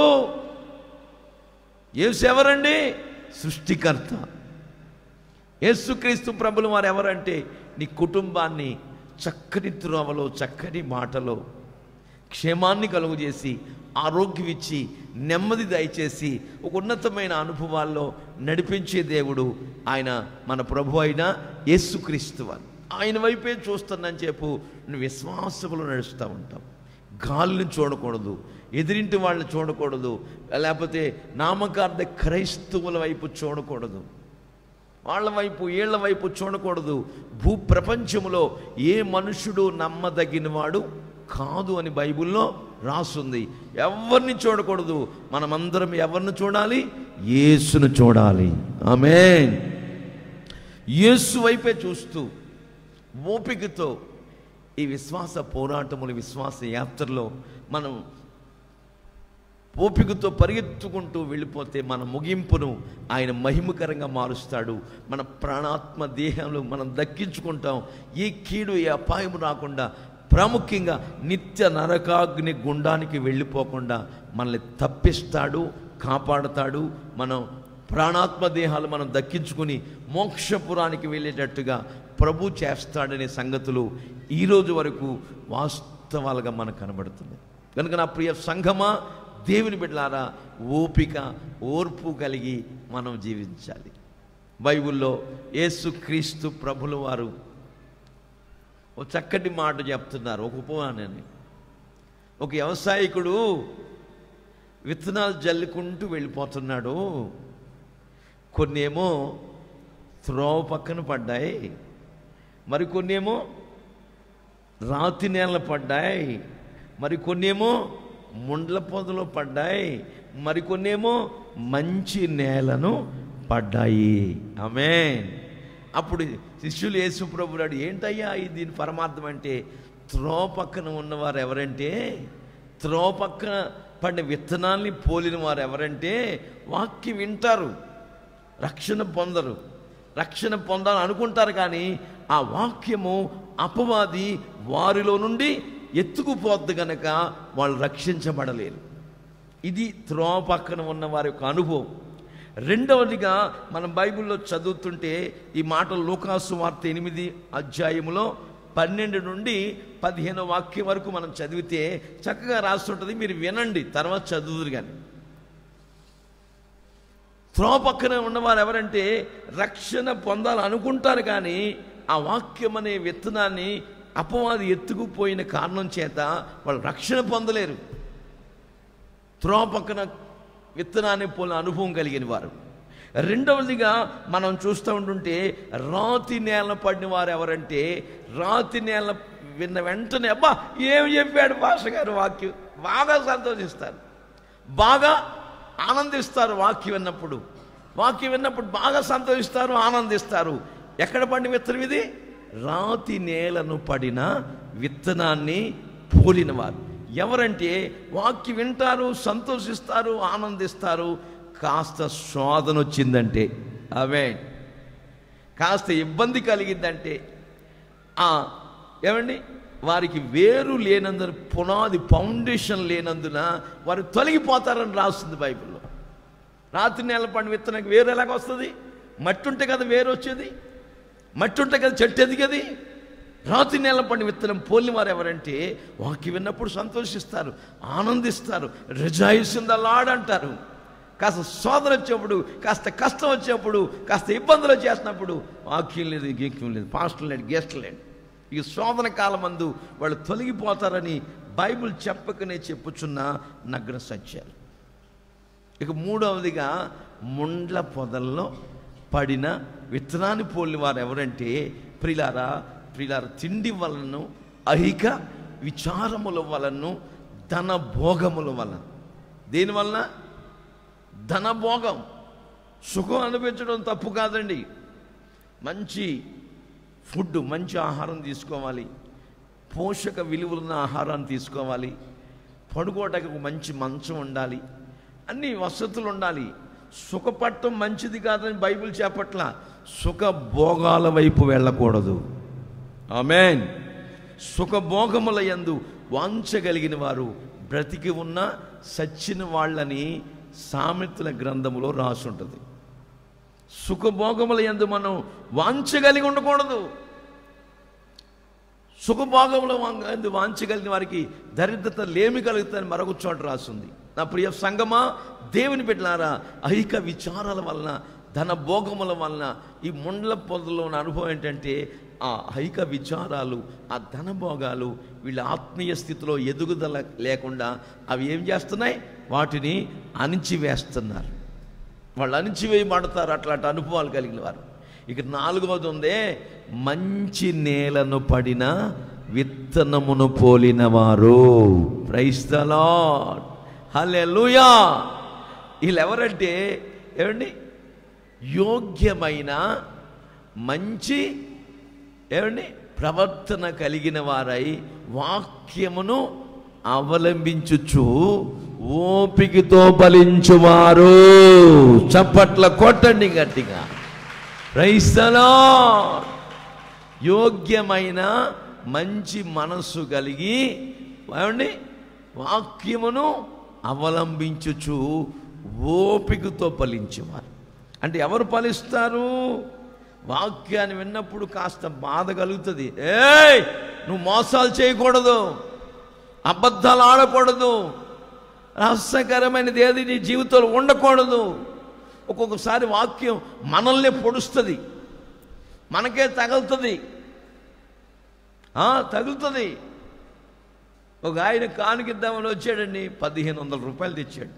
యేసు ఎవరండి సృష్టికర్త యేసుక్రీస్తు ప్రభులు వారు ఎవరంటే నీ కుటుంబాన్ని చక్కని త్రోవలో చక్కని మాటలో క్షేమాన్ని కలుగజేసి ఆరోగ్యం ఇచ్చి నెమ్మది దయచేసి ఒక ఉన్నతమైన అనుభవాల్లో నడిపించే దేవుడు ఆయన మన ప్రభు అయిన యేసుక్రీస్తు వారు ఆయన వైపే చూస్తున్నాను చెప్పు నువ్వు విశ్వాసములు నడుస్తూ ఉంటావు గాలిని చూడకూడదు ఎదిరింటి వాళ్ళని చూడకూడదు లేకపోతే నామకార్థ క్రైస్తవుల వైపు చూడకూడదు వాళ్ళ వైపు వీళ్ళ వైపు చూడకూడదు భూ ప్రపంచంలో ఏ మనుషుడు నమ్మదగినవాడు కాదు అని బైబిల్లో రాసుంది ఎవరిని చూడకూడదు మనమందరం ఎవరిని చూడాలి యేసును చూడాలి ఆమేన్ యేసు వైపే చూస్తూ ఓపికతో ఈ విశ్వాస పోరాటములు విశ్వాస యాత్రలో మనం ఓపికతో పరిగెత్తుకుంటూ వెళ్ళిపోతే మన ముగింపును ఆయన మహిమకరంగా మారుస్తాడు మన ప్రాణాత్మ దేహంలో మనం దక్కించుకుంటాం ఏ కీడు ఏ అపాయం రాకుండా ప్రాముఖ్యంగా నిత్య నరకాగ్ని గుండానికి వెళ్ళిపోకుండా మనల్ని తప్పిస్తాడు కాపాడుతాడు మనం ప్రాణాత్మ దేహాలు మనం దక్కించుకుని మోక్షపురానికి వెళ్ళేటట్టుగా ప్రభు చేస్తాడనే సంగతులు ఈరోజు వరకు వాస్తవాలుగా మనకు కనబడుతుంది కనుక నా ప్రియ సంఘమా దేవుని బిడ్డలారా ఓపిక ఓర్పు కలిగి మనం జీవించాలి బైబిల్లో యేసుక్రీస్తు ప్రభుల వారు ఒక చక్కటి మాట చెప్తున్నారు ఒక ఉపమానాన్ని ఒక వ్యవసాయకుడు విత్తనాలు జల్లుకుంటూ వెళ్ళిపోతున్నాడు కొన్ని ఏమో త్రోవ పక్కన పడ్డాయి మరికొన్ని ఏమో రాతి నేల పడ్డాయి మరికొన్ని ఏమో ముండ్ల పొదలో పడ్డాయి మరికొన్ని ఏమో మంచి నేలను పడ్డాయి ఆమె అప్పుడు శిష్యులు యేసు ప్రభురాడు ఏంటయ్యా ఇది దీని పరమార్థం అంటే త్రో పక్కన ఉన్నవారు ఎవరంటే త్రో పక్కన పడిన విత్తనాల్ని పోలిన వారు ఎవరంటే వాక్యం వింటారు రక్షణ పొందరు రక్షణ పొందాలని అనుకుంటారు కానీ ఆ వాక్యము అపవాది వారిలో నుండి ఎత్తుకుపోద్ది గనక వాళ్ళు రక్షించబడలేరు ఇది త్రో పక్కన ఉన్న వారి యొక్క అనుభవం రెండవదిగా మనం బైబిల్లో చదువుతుంటే ఈ మాట లూకాసు వార్త ఎనిమిది అధ్యాయములో పన్నెండు నుండి పదిహేను వాక్యం వరకు మనం చదివితే చక్కగా రాస్తుంటుంది మీరు వినండి తర్వాత చదువుదురు కానీ త్రో పక్కన ఉన్నవారు ఎవరంటే రక్షణ పొందాలనుకుంటారు కానీ ఆ వాక్యం అనే విత్తనాన్ని అపవాది ఎత్తుకుపోయిన కారణం చేత వాళ్ళు రక్షణ పొందలేరు త్రో పక్కన విత్తనాన్ని పోలిన అనుభవం కలిగిన వారు రెండవదిగా మనం చూస్తూ ఉంటుంటే రాతి నేల పడిన వారు ఎవరంటే రాతి నేల విన్న వెంటనే అబ్బా ఏం చెప్పాడు భాష గారు వాక్యం బాగా సంతోషిస్తారు బాగా ఆనందిస్తారు వాక్యం విన్నప్పుడు వాక్యం విన్నప్పుడు బాగా సంతోషిస్తారు ఆనందిస్తారు ఎక్కడ పడిన విత్తనం ఇది రాతి నేలను పడిన విత్తనాన్ని పోలిన వారు ఎవరంటే వాక్యం వింటారు సంతోషిస్తారు ఆనందిస్తారు కాస్త శోధన వచ్చిందంటే అవే కాస్త ఇబ్బంది కలిగిందంటే ఆ, ఏమండి వారికి వేరు లేనందున పునాది ఫౌండేషన్ లేనందున వారు తొలగిపోతారని రాస్తుంది బైబిల్లో రాత్రి నెల పండు విత్తనకు వేరు ఎలాగ వస్తుంది మట్టి ఉంటే కదా వేరు వచ్చేది మట్టి ఉంటే కదా చెట్టు ఎదిగేది రాత్రి నెల పండు విత్తనం పోలిన వారు ఎవరంటే వాకి విన్నప్పుడు సంతోషిస్తారు ఆనందిస్తారు రిజాయిసిందలాడంటారు కాస్త శోధన వచ్చేప్పుడు కాస్త కష్టం వచ్చేప్పుడు కాస్త ఇబ్బందులు చేసినప్పుడు వాక్యం లేదు గీక్యం లేదు పాస్టర్ లేడు గెస్ట్ లేడు ఈ శోధన కాలమందు వాళ్ళు తొలగిపోతారని బైబిల్ చెప్పకనే చెప్పుచున్న నగ్న సత్యాలు ఇక మూడవదిగా ముండ్ల పొదల్లో పడిన విత్తనాన్ని పోలిన వారు ఎవరంటే ప్రిలారా ప్రిలార తిండి వలన అహిక విచారముల వలన ధన భోగముల వలన దేనివలన ధన భోగం సుఖం అనిపించడం తప్పు కాదండి మంచి ఫుడ్ మంచి ఆహారం తీసుకోవాలి పోషక విలువలున్న ఆహారాన్ని తీసుకోవాలి పడుకోవటానికి ఒక మంచి మంచం ఉండాలి అన్ని వసతులు ఉండాలి సుఖపట్టం మంచిది కాదని బైబిల్ చెప్పట్ల సుఖ భోగాల వైపు వెళ్ళకూడదు ఆమెన్ సుఖభోగముల యందు వాంచగలిగిన వారు బ్రతికి ఉన్న సచ్చిన వాళ్ళని సామెతల గ్రంథములో రాసుంటుంది సుఖభోగముల యందు మనం వాంచగలిగి ఉండకూడదు సుఖభోగముల వాంగ- యందు వాంచగలిగిన వారికి దరిద్రత లేమి కలుగుతుందని మరొక చోట రాస్తుంది నా ప్రియ సంగమా దేవుని బిడ్డలారా ఐక విచారాల వలన ధన భోగముల వలన ఈ ముండ్ల పొదలో ఉన్న అనుభవం ఏంటంటే ఆ ఐక విచారాలు ఆ ధన భోగాలు వీళ్ళ ఆత్మీయ స్థితిలో ఎదుగుదల లేకుండా అవి ఏం చేస్తున్నాయి వాటిని అణిచివేస్తున్నారు వాళ్ళు అణిచివేయబడతారు అట్లాంటి అనుభవాలు కలిగిన వారు ఇక నాలుగవది ఉందే మంచి నేలను పడిన విత్తనమును పోలిన వారు ప్రైస్తలా హల్లెలూయా వీళ్ళు ఎవరంటే ఏమండి యోగ్యమైన మంచి ఏమండి ప్రవర్తన కలిగిన వారై వాక్యమును అవలంబించుచు ఓపికతో ఫలించువారు చప్పట్ల కొట్టండి గట్టిగా క్రైస్తలా యోగ్యమైన మంచి మనస్సు కలిగి ఏమండి వాక్యమును అవలంబించుచు ఓపికతో ఫలించేవారు అంటే ఎవరు ఫలిస్తారు వాక్యాన్ని విన్నప్పుడు కాస్త బాధ కలుగుతుంది ఏయ్ నువ్వు మోసాలు చేయకూడదు అబద్ధాలు ఆడకూడదు రహస్యకరమైనది ఏది నీ జీవితంలో ఉండకూడదు ఒక్కొక్కసారి వాక్యం మనల్ని పొడుస్తుంది మనకే తగులుతుంది ఆ, తగులుతుంది ఒక ఆయన కానుకిద్దామని వచ్చాడండి పదిహేను వందల రూపాయలు తెచ్చాడు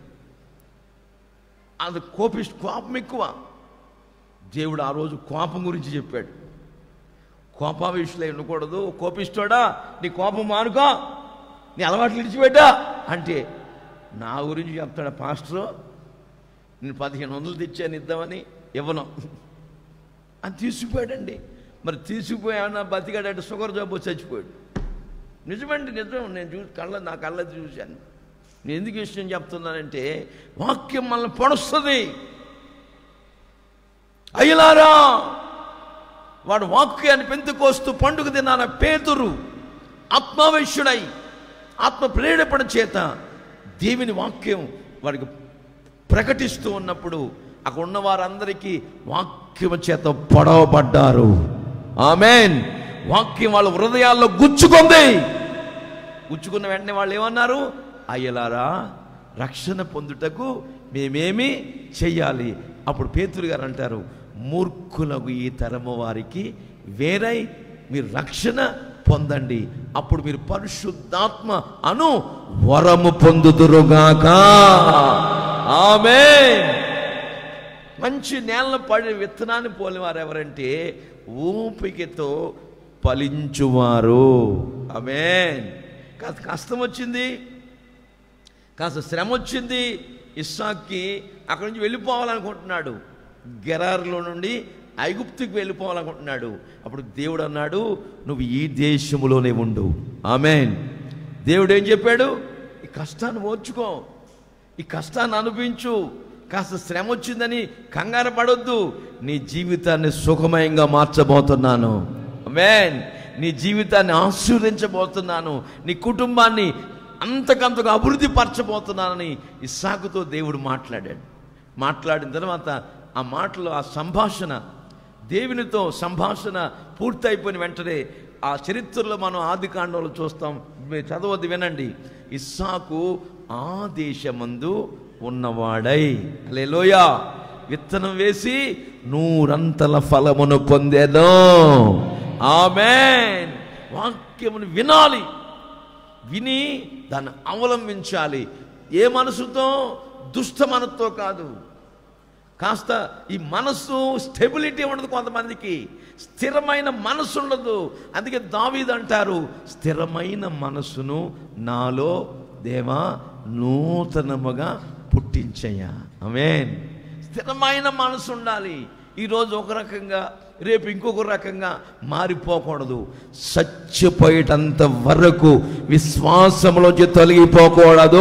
అది కోపి కోపం ఎక్కువ దేవుడు ఆ రోజు కోపం గురించి చెప్పాడు కోపావిషులై ఉండకూడదు కోపిస్తాడా నీ కోపం మానుకో నీ అలవాట్లు విడిచిపెట్టా అంటే నా గురించి చెప్తాడా పాస్టరు నేను పదిహేను వందలు తెచ్చాను ఇద్దామని ఇవ్వను అని తీసుకుపోయాడండి మరి తీసుకుపోయాన బతికాడంటే షుగర్ జబ్బు వచ్చి చచ్చిపోయాడు నిజమండి నిజం నేను చూసి కళ్ళ నా కళ్ళ చూశాను నేను ఎందుకు ఈ విషయం చెప్తున్నానంటే వాక్యం మనల్ని పొడుస్తుంది అయ్యలారా వాడు వాక్యాన్ని పెంతుకోస్తూ పండుగ దినాన పేతురు ఆత్మావేశుడై ఆత్మ ప్రేరేపణ చేత దేవుని వాక్యం వాడికి ప్రకటిస్తూ ఉన్నప్పుడు అక్కడ ఉన్న వారందరికీ వాక్యం చేత పొడవబడ్డారు ఆమెన్ వాక్యం వాళ్ళ హృదయాల్లో గుచ్చుకుంది గుచ్చుకున్న వెంటనే వాళ్ళు ఏమన్నారు అయ్యలారా రక్షణ పొందుటకు మేమేమి చెయ్యాలి అప్పుడు పేతురు గారు అంటారు మూర్ఖులకు ఈ తరము వారికి వేరై మీరు రక్షణ పొందండి అప్పుడు మీరు పరిశుద్ధాత్మ అను వరము పొందుదురుగాక ఆమె మంచి నేలను పడి విత్తనాన్ని పోలివారు ఎవరంటే ఓపికతో ఫలించువారు ఆమెన్ కాస్త కష్టం వచ్చింది కాస్త శ్రమ వచ్చింది ఇస్సాక్కి అక్కడి నుంచి వెళ్ళిపోవాలనుకుంటున్నాడు గెరారులో నుండి ఐగుప్తుకి వెళ్ళిపోవాలనుకుంటున్నాడు అప్పుడు దేవుడు అన్నాడు నువ్వు ఈ దేశములోనే ఉండు ఆమెన్ దేవుడు ఏం చెప్పాడు ఈ కష్టాన్ని ఓర్చుకో ఈ కష్టాన్ని అనుభవించు కాస్త శ్రమ వచ్చిందని కంగారు పడొద్దు నీ జీవితాన్ని సుఖమయంగా మార్చబోతున్నాను ఆమేన్ నీ జీవితాన్ని ఆశీర్వదించబోతున్నాను నీ కుటుంబాన్ని అంతకంతగా అభివృద్ధి పరచబోతున్నానని ఇస్సాకుతో దేవుడు మాట్లాడాడు మాట్లాడిన తర్వాత ఆ మాటలు ఆ సంభాషణ దేవునితో సంభాషణ పూర్తయిపోయిన వెంటనే ఆ చరిత్రలో మనం ఆది కాండంలో చూస్తాం మీరు చదవద్దు వినండి ఇస్సాకు ఆ దేశమందు ఉన్నవాడై లేలోయ విత్తనం వేసి నూరంతల ఫలమును పొందేదో ఆమెన్ వాక్యమును వినాలి విని దాన్ని అవలంబించాలి ఏ మనసుతో దుష్ట మనసుతో కాదు కాస్త ఈ మనస్సు స్టెబిలిటీ ఉండదు కొంతమందికి స్థిరమైన మనసు ఉండదు అందుకే దావీద్ అంటారు స్థిరమైన మనస్సును నాలో దేవా నూతనముగా పుట్టించయ్యా ఆమేన్ స్థిరమైన మనసు ఉండాలి ఈరోజు ఒక రకంగా రేపు ఇంకొక రకంగా మారిపోకూడదు చచ్చిపోయేటంత వరకు విశ్వాసంలోంచి తొలగిపోకూడదు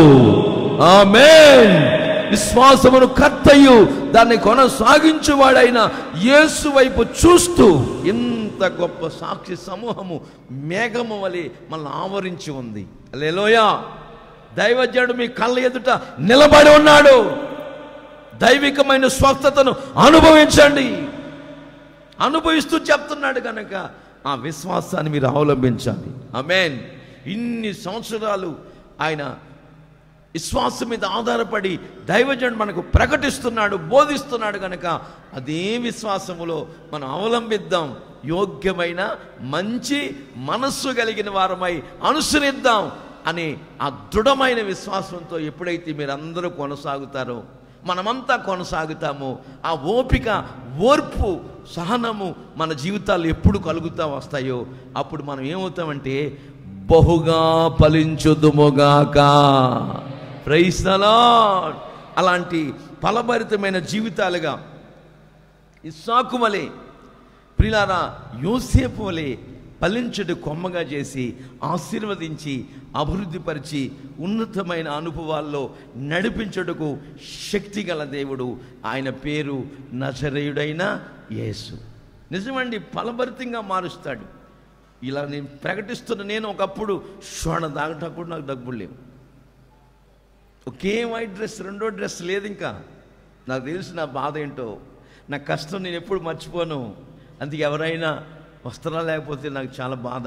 ఆమేన్ విశ్వాసమును కర్తయు దాన్ని కొనసాగించువాడైన యేసు వైపు చూస్తూ ఇంత గొప్ప సాక్షి సమూహము మేఘము వలె మనల్ని ఆవరించి ఉంది లేలోయా దైవజ్ఞుడు మీ కళ్ళ ఎదుట నిలబడి ఉన్నాడు దైవికమైన స్వస్థతను అనుభవించండి అనుభవిస్తూ చెప్తున్నాడు కనుక ఆ విశ్వాసాన్ని మీరు అవలంబించాలి ఆమేన్ ఇన్ని సంవత్సరాలు ఆయన విశ్వాసం మీద ఆధారపడి దైవజనుడు మనకు ప్రకటిస్తున్నాడు బోధిస్తున్నాడు కనుక అదే విశ్వాసములో మనం అవలంబిద్దాం యోగ్యమైన మంచి మనస్సు కలిగిన వారమై అనుసరిద్దాం అని ఆ దృఢమైన విశ్వాసంతో ఎప్పుడైతే మీరందరూ కొనసాగుతారో మనమంతా కొనసాగుతాము ఆ ఓపిక ఓర్పు సహనము మన జీవితాలు ఎప్పుడు కలుగుతా వస్తాయో అప్పుడు మనం ఏమవుతామంటే బహుగా ఫలించుదుముగాక ప్రైస్తలా అలాంటి ఫలభరితమైన జీవితాలుగా ఇస్సాకు వలె ప్రిలారా యోసేపు వలె ఫలించుడు కొమ్మగా చేసి ఆశీర్వదించి అభివృద్ధిపరిచి ఉన్నతమైన అనుభవాల్లో నడిపించుటకు శక్తి గల దేవుడు ఆయన పేరు నజరేయుడైన యేసు నిజమండి ఫలభరితంగా మారుస్తాడు ఇలా నేను ప్రకటిస్తున్న నేను ఒకప్పుడు షోడ తాగటం కూడా నాకు డబ్బులు లేవు ఒకే వైట్ డ్రెస్ రెండో డ్రెస్ లేదు ఇంకా నాకు తెలుసు నా బాధ ఏంటో నా కష్టం నేను ఎప్పుడు మర్చిపోను అందుకే ఎవరైనా వస్త్రాలు లేకపోతే నాకు చాలా బాధ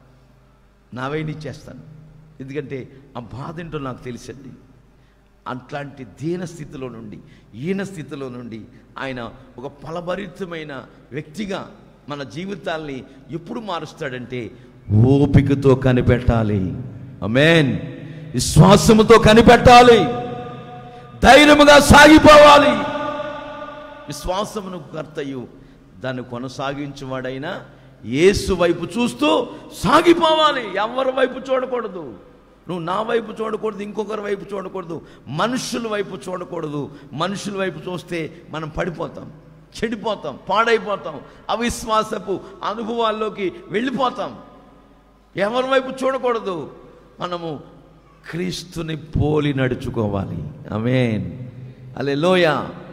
నావైనా ఇచ్చేస్తాను ఎందుకంటే ఆ బాధ ఏంటో నాకు తెలుసండి అట్లాంటి దీన స్థితిలో నుండి ఈన స్థితిలో నుండి ఆయన ఒక ఫలభరితమైన వ్యక్తిగా మన జీవితాల్ని ఎప్పుడు మారుస్తాడంటే ఓపికతో కనిపెట్టాలి అమేన్ విశ్వాసముతో కనిపెట్టాలి ధైర్యముగా సాగిపోవాలి విశ్వాసమును కర్తయు దాన్ని కొనసాగించేవాడైనా యేసు వైపు చూస్తూ సాగిపోవాలి ఎవరి వైపు చూడకూడదు నువ్వు నా వైపు చూడకూడదు ఇంకొకరి వైపు చూడకూడదు మనుషుల వైపు చూడకూడదు మనుషుల వైపు చూస్తే మనం పడిపోతాం చెడిపోతాం పాడైపోతాం అవిశ్వాసపు అనుభవాల్లోకి వెళ్ళిపోతాం ఎవరి వైపు చూడకూడదు మనము క్రీస్తుని పోలి నడుచుకోవాలి ఆమేన్ అలే లోయ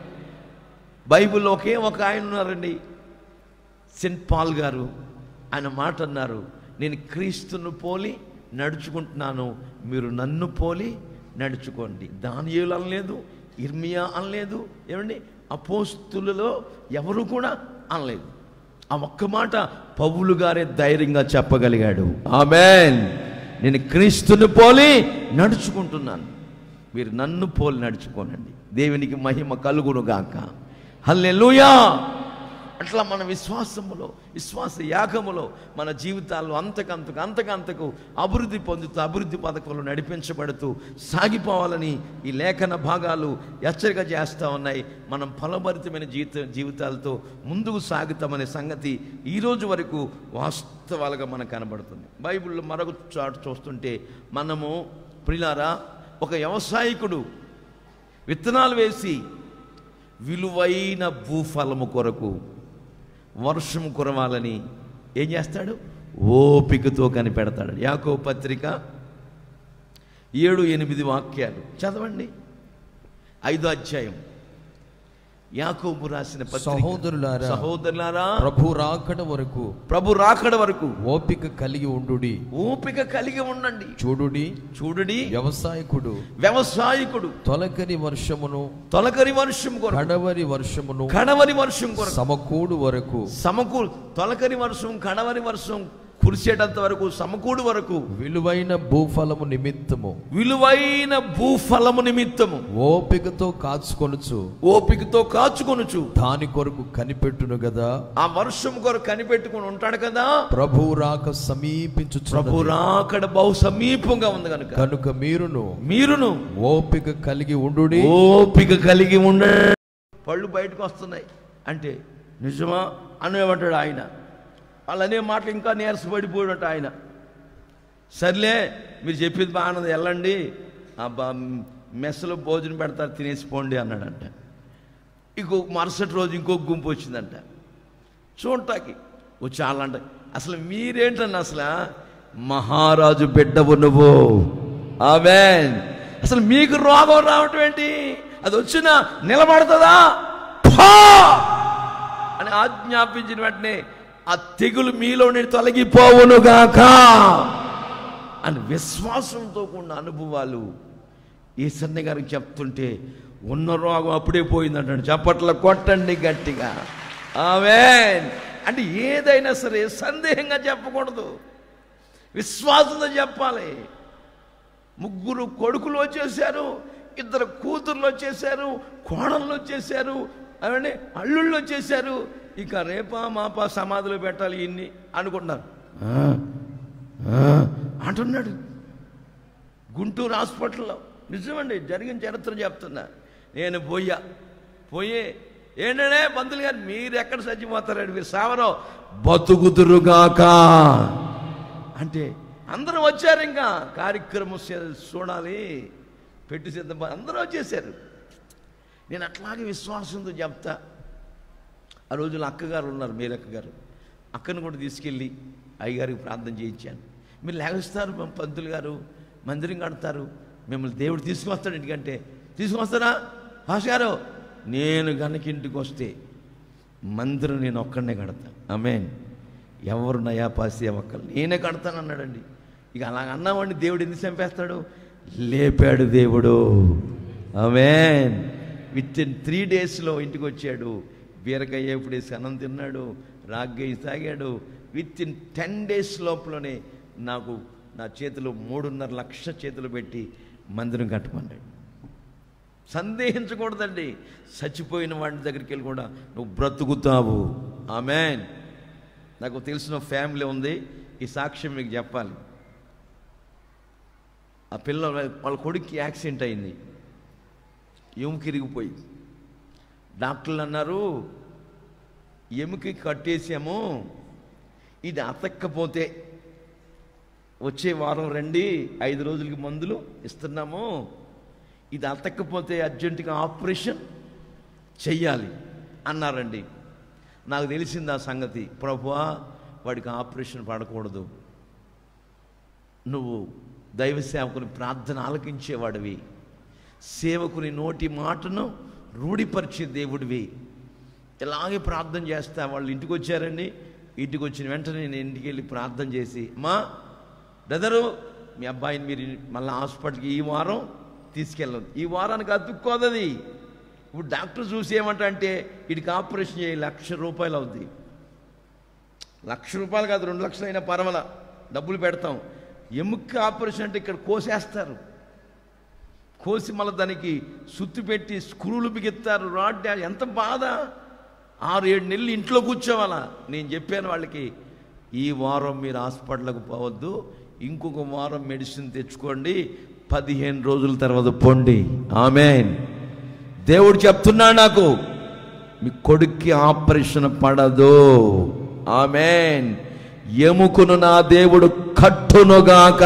బైబిల్లో ఒకే ఒక ఆయన ఉన్నారండి సెంట్ పాల్ గారు ఆయన మాట అన్నారు నేను క్రీస్తును పోలి నడుచుకుంటున్నాను మీరు నన్ను పోలి నడుచుకోండి దానియేలు అనలేదు ఇర్మియా అనలేదు ఏమండి అపోస్తులలో ఎవరు కూడా అనలేదు ఆ ఒక్క మాట పౌలు గారే ధైర్యంగా చెప్పగలిగాడు ఆమెన్ నేను క్రీస్తుని పోలి నడుచుకుంటున్నాను మీరు నన్ను పోలి నడుచుకోనండి దేవునికి మహిమ కలుగును గాక హల్లెలూయా అట్లా మన విశ్వాసములో విశ్వాస యాగములో మన జీవితాల్లో అంతకంతకు అంతకంతకు అభివృద్ధి పొందుతూ అభివృద్ధి పథకంలో నడిపించబడుతూ సాగిపోవాలని ఈ లేఖన భాగాలు హెచ్చరిక చేస్తూ ఉన్నాయి మనం ఫలభరితమైన జీవిత జీవితాలతో ముందుకు సాగుతామనే సంగతి ఈ రోజు వరకు వాస్తవాలుగా మనకు కనబడుతుంది బైబిల్లో మరొక చాటు చూస్తుంటే మనము ప్రిలారా ఒక వ్యవసాయకుడు విత్తనాలు వేసి విలువైన భూఫలము కొరకు వర్షం కురవాలని ఏం చేస్తాడు ఓపికతో కనిపెడతాడు యాకో పత్రిక ఏడు ఎనిమిది వాక్యాలు చదవండి ఐదో అధ్యాయం యాకోబు రాసిన పత్రిక సహోదరులారా సహోదరులారా ప్రభు రాకడ వరకు ప్రభు రాకడ వరకు ఓపిక కలిగి ఉండుడి ఓపిక కలిగి ఉండండి చూడుడి చూడుడి వ్యవసాయకుడు వ్యవసాయకుడు తొలకరి వర్షమును తొలకరి వర్షం కొరకు కడవరి వర్షమును కడవరి వర్షం కొరకు సమకూడు వరకు సమకూరు తొలకరి వర్షం కడవరి వర్షం కురిసేటంత వరకు సమకూడు వరకు విలువైన భూఫలము నిమిత్తము విలువైన భూఫలము నిమిత్తము ఓపికతో కాచుకొనుచు ఓపికతో కాచుకొనుచు దాని కొరకు కనిపెట్టును గదా ఆ వర్షం కొరకు కనిపెట్టుకుని ఉంటాడు కదా ప్రభు రాక సమీపించు ప్రభు రాకడ బహు సమీపంగా ఉంది కనుక కనుక మీరును మీరును ఓపిక కలిగి ఉండుడి ఓపిక కలిగి ఉండ పళ్ళు బయటకు వస్తున్నాయి అంటే నిజమా అనేమంటాడు ఆయన వాళ్ళు అనే మాటలు ఇంకా నీరసపడిపోయాడట ఆయన సర్లే మీరు చెప్పింది బాగున్నది వెళ్ళండి ఆ బా మెస్సులో భోజనం పెడతారు తినేసిపోండి అన్నాడంట ఇంకో మరుసటి రోజు ఇంకొక గుంపు వచ్చిందంట చూడటానికి వచ్చి వాళ్ళంట అసలు మీరేంటన్న అసలు మహారాజు బిడ్డవు నువ్వు ఆమెన్ అసలు మీకు రోగం రావటం ఏంటి అది వచ్చినా నిలబడుతుందా ఫా! అని ఆజ్ఞాపించిన వెంటనే ఆ తెగులు మీలో నుండి తొలగిపోవునుగాక అని విశ్వాసంతో కూడిన అనుభవాలు ఈశ్వర్ని గారికి చెప్తుంటే ఉన్న రోగం అప్పుడే పోయిందంటాడు చప్పట్ల కొట్టండి గట్టిగా ఆమెన్ అంటే ఏదైనా సరే సందేహంగా చెప్పకూడదు విశ్వాసంతో చెప్పాలి ముగ్గురు కొడుకులు వచ్చేసారు ఇద్దరు కూతుర్లు వచ్చేసారు కోడళ్ళు వచ్చేసారు అవన్నీ అల్లుళ్ళు వచ్చేసారు ఇక రేపా మాపా సమాధిలో పెట్టాలి ఇన్ని అనుకుంటున్నారు ఆ, ఆ, అంటున్నాడు గుంటూరు హాస్పిటల్లో నిజమండి జరిగిన చరిత్ర చెప్తున్నా నేను పోయా పోయి ఏంటనే పంతులు గారు మీరు ఎక్కడ చచ్చిపోతారండి మీరు సావరో బతుకుతురుగాక అంటే అందరూ వచ్చారు ఇంకా కార్యక్రమం చే- చూడాలి పెట్టి సిద్ధం అందరూ వచ్చేసారు నేను అట్లాగే విశ్వాసంతో చెప్తా ఆ రోజున అక్కగారు ఉన్నారు మీరక్క గారు అక్కను కూడా తీసుకెళ్ళి అయ్యగారికి ప్రార్థన చేయించాను మీరు లేగస్తారు మా పంతులు గారు మందిరం కడతారు మిమ్మల్ని దేవుడు తీసుకొస్తాడు ఇంటికంటే తీసుకొస్తారా భాష గారు నేను గనక ఇంటికి వస్తే మందిరం నేను ఒక్కడనే కడతా ఆమెన్ ఎవరు నయా పాసి ఒక్కరు నేనే కడతాను అన్నాడండి ఇక అలా అన్నామండి దేవుడు ఎందుకు చంపేస్తాడు లేపాడు దేవుడు ఆమెన్ విత్ ఇన్ త్రీ డేస్లో ఇంటికి వచ్చాడు బీరకాయ ఎప్పుడేసి అన్నం తిన్నాడు రాగ్గయ్య తాగాడు విత్ ఇన్ టెన్ డేస్ లోపలనే నాకు నా చేతిలో మూడున్నర లక్ష చేతులు పెట్టి మందిరం కట్టమన్నాడు సందేహించకూడదండి చచ్చిపోయిన వాడి దగ్గరికి వెళ్ళి కూడా నువ్వు బ్రతుకుతావు ఆమెన్ నాకు తెలిసిన ఫ్యామిలీ ఉంది ఈ సాక్ష్యం మీకు చెప్పాలి ఆ పిల్ల వాళ్ళ కొడుక్కి యాక్సిడెంట్ అయింది ఎముక ఇరిగిపోయి డాక్టర్లు అన్నారు ఎముకి కట్టేసాము ఇది అతక్కపోతే వచ్చే వారం రండి ఐదు రోజులకి మందులు ఇస్తున్నాము ఇది అతక్కపోతే అర్జెంటుగా ఆపరేషన్ చెయ్యాలి అన్నారండి నాకు తెలిసింది ఆ సంగతి ప్రభువా వాడికి ఆపరేషన్ పడకూడదు నువ్వు దైవ సేవకుని ప్రార్థన ఆలకించేవాడివి సేవకుని నోటి మాటను రూఢిపరిచే దేవుడివి ఇలాగే ప్రార్థన చేస్తా వాళ్ళు ఇంటికి వచ్చారండి ఇంటికి వచ్చిన వెంటనే నేను ఇంటికి వెళ్ళి ప్రార్థన చేసి మా బ్రదరు మీ అబ్బాయిని మీరు మళ్ళీ హాస్పిటల్కి ఈ వారం తీసుకెళ్ళదు ఈ వారానికి అతుక్కోదది ఇప్పుడు డాక్టర్ చూసి ఏమంటా అంటే వీడికి ఆపరేషన్ చేయి లక్ష రూపాయలు అవుద్ది లక్ష రూపాయలు కాదు రెండు లక్షలు అయినా పర్వాలా డబ్బులు పెడతాం ఎముక ఆపరేషన్ అంటే ఇక్కడ కోసేస్తారు కోసి మళ్ళీ దానికి సుత్తి పెట్టి స్క్రూలు బిగిస్తారు రాడ్ డా- ఎంత బాధ ఆరు ఏడు నెలలు ఇంట్లో కూర్చోవాలా నేను చెప్పాను వాళ్ళకి ఈ వారం మీరు హాస్పిటల్కి పోవద్దు ఇంకొక వారం మెడిసిన్ తెచ్చుకోండి పదిహేను రోజుల తర్వాత పొండి ఆమెన్ దేవుడు చెప్తున్నాడు నాకు మీ కొడుక్కి ఆపరేషన్ పడదు ఆమెన్ ఎముకను నా దేవుడు కట్టునుగాక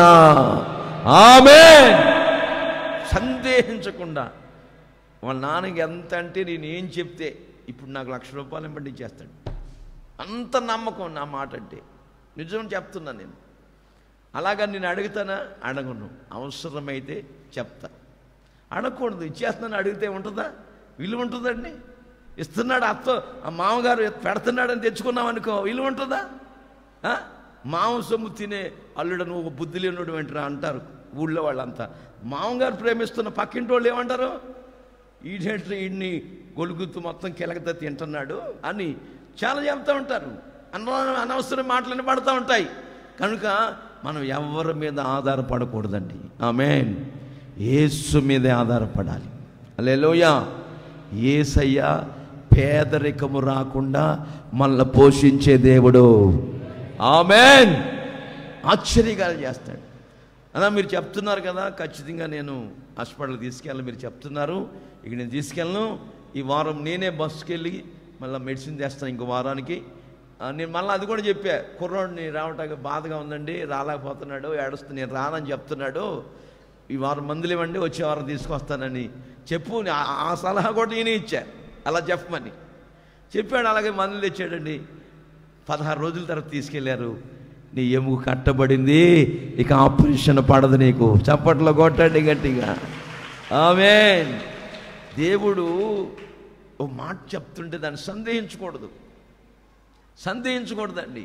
ఆమెన్ సందేహించకుండా వాళ్ళ నాన్నకి ఎంత అంటే నేను ఏం చెప్తే ఇప్పుడు నాకు లక్ష రూపాయలు ఇవ్వండి చేస్తాడు అంత నమ్మకం నా మాట అంటే నిజం చెప్తున్నా నేను అలాగా నేను అడుగుతానా అడగను అవసరమైతే చెప్తా అడగకూడదు ఇచ్చేస్తున్నాను అడిగితే ఉంటుందా విలువ ఉంటుందండి ఇస్తున్నాడు అత్త ఆ మామగారు పెడుతున్నాడని తెచ్చుకున్నాం అనుకో విలువ ఉంటుందా ఆ? మామ సొమ్ము తినే అల్లుడు నువ్వు ఒక బుద్ధి లేనుడు వెంటరా అంటారు ఊళ్ళో వాళ్ళంతా మామగారు ప్రేమిస్తున్న పక్కింటి వాళ్ళు ఏమంటారు ఈడేంటి ఈడిని గొలుగుతూ మొత్తం కిలకత తింటున్నాడు అని చాలా చెప్తూ ఉంటారు అన్న అనవసరం మాటలని పడుతూ ఉంటాయి కనుక మనం ఎవరి మీద ఆధారపడకూడదండి ఆమెన్ యేసు మీదే ఆధారపడాలి అలెలోయ ఏసయ్య పేదరికము రాకుండా మనల్ని పోషించే దేవుడు ఆమెన్ ఆశ్చర్యకాలు చేస్తాడు అలా మీరు చెప్తున్నారు కదా ఖచ్చితంగా నేను హాస్పిటల్కి తీసుకెళ్ళాలి మీరు చెప్తున్నారు ఇక నేను తీసుకెళ్ళను ఈ వారం నేనే బస్సుకి వెళ్ళి మళ్ళీ మెడిసిన్ తెస్తాను ఇంకో వారానికి ఆ, నేను మళ్ళీ అది కూడా చెప్పా కుర్రోడిని రావటానికి బాధగా ఉందండి రాలేకపోతున్నాడు ఏడుస్తూ నేను రానని చెప్తున్నాడు ఈ వారం మందులు ఇవ్వండి వచ్చే వారం తీసుకొస్తానని చెప్పు ఆ- ఆ సలహా కూడా నేనే ఇచ్చా అలా చెప్పమని చెప్పాడు అలాగే మందులు తెచ్చాడండి పదహారు రోజుల తర్వాత తీసుకెళ్లారు నీ ఎముక కట్టబడింది ఇక ఆపరేషన్ పడదు నీకు చప్పట్లో కొట్టండి గట్టిగా ఆమె దేవుడు ఓ మాట చెప్తుంటే దాన్ని సందేహించకూడదు సందేహించకూడదండి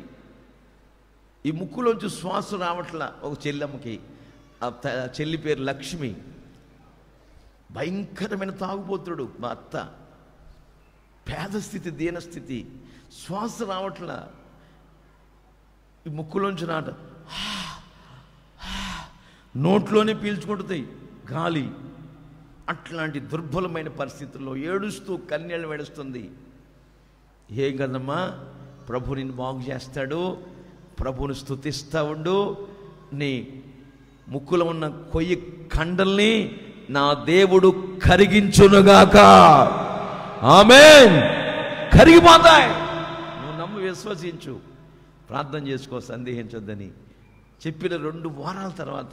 ఈ ముక్కులోంచి శ్వాస రావట్లా ఒక చెల్లెమ్మకి ఆ త- చెల్లి పేరు లక్ష్మి భయంకరమైన తాగుబోతుడు మా అత్త పేద స్థితి దీనస్థితి శ్వాస రావట్లా ఈ ముక్కులోంచి నాట నోట్లోనే పీల్చుకుంటుంది గాలి అట్లాంటి దుర్బలమైన పరిస్థితుల్లో ఏడుస్తూ కన్నీళ్ళు వెడుస్తుంది ఏం కదమ్మా ప్రభు నిన్ను బాగు చేస్తాడు ప్రభుని స్థుతిస్తా ఉండు నీ ముక్కులో ఉన్న కొయ్యి కండల్ని నా దేవుడు కరిగించునుగాక ఆమెన్ కరిగిపోతాయి నువ్వు నమ్ము విశ్వసించు ప్రార్థన చేసుకో సందేహించొద్దని చెప్పిన రెండు వారాల తర్వాత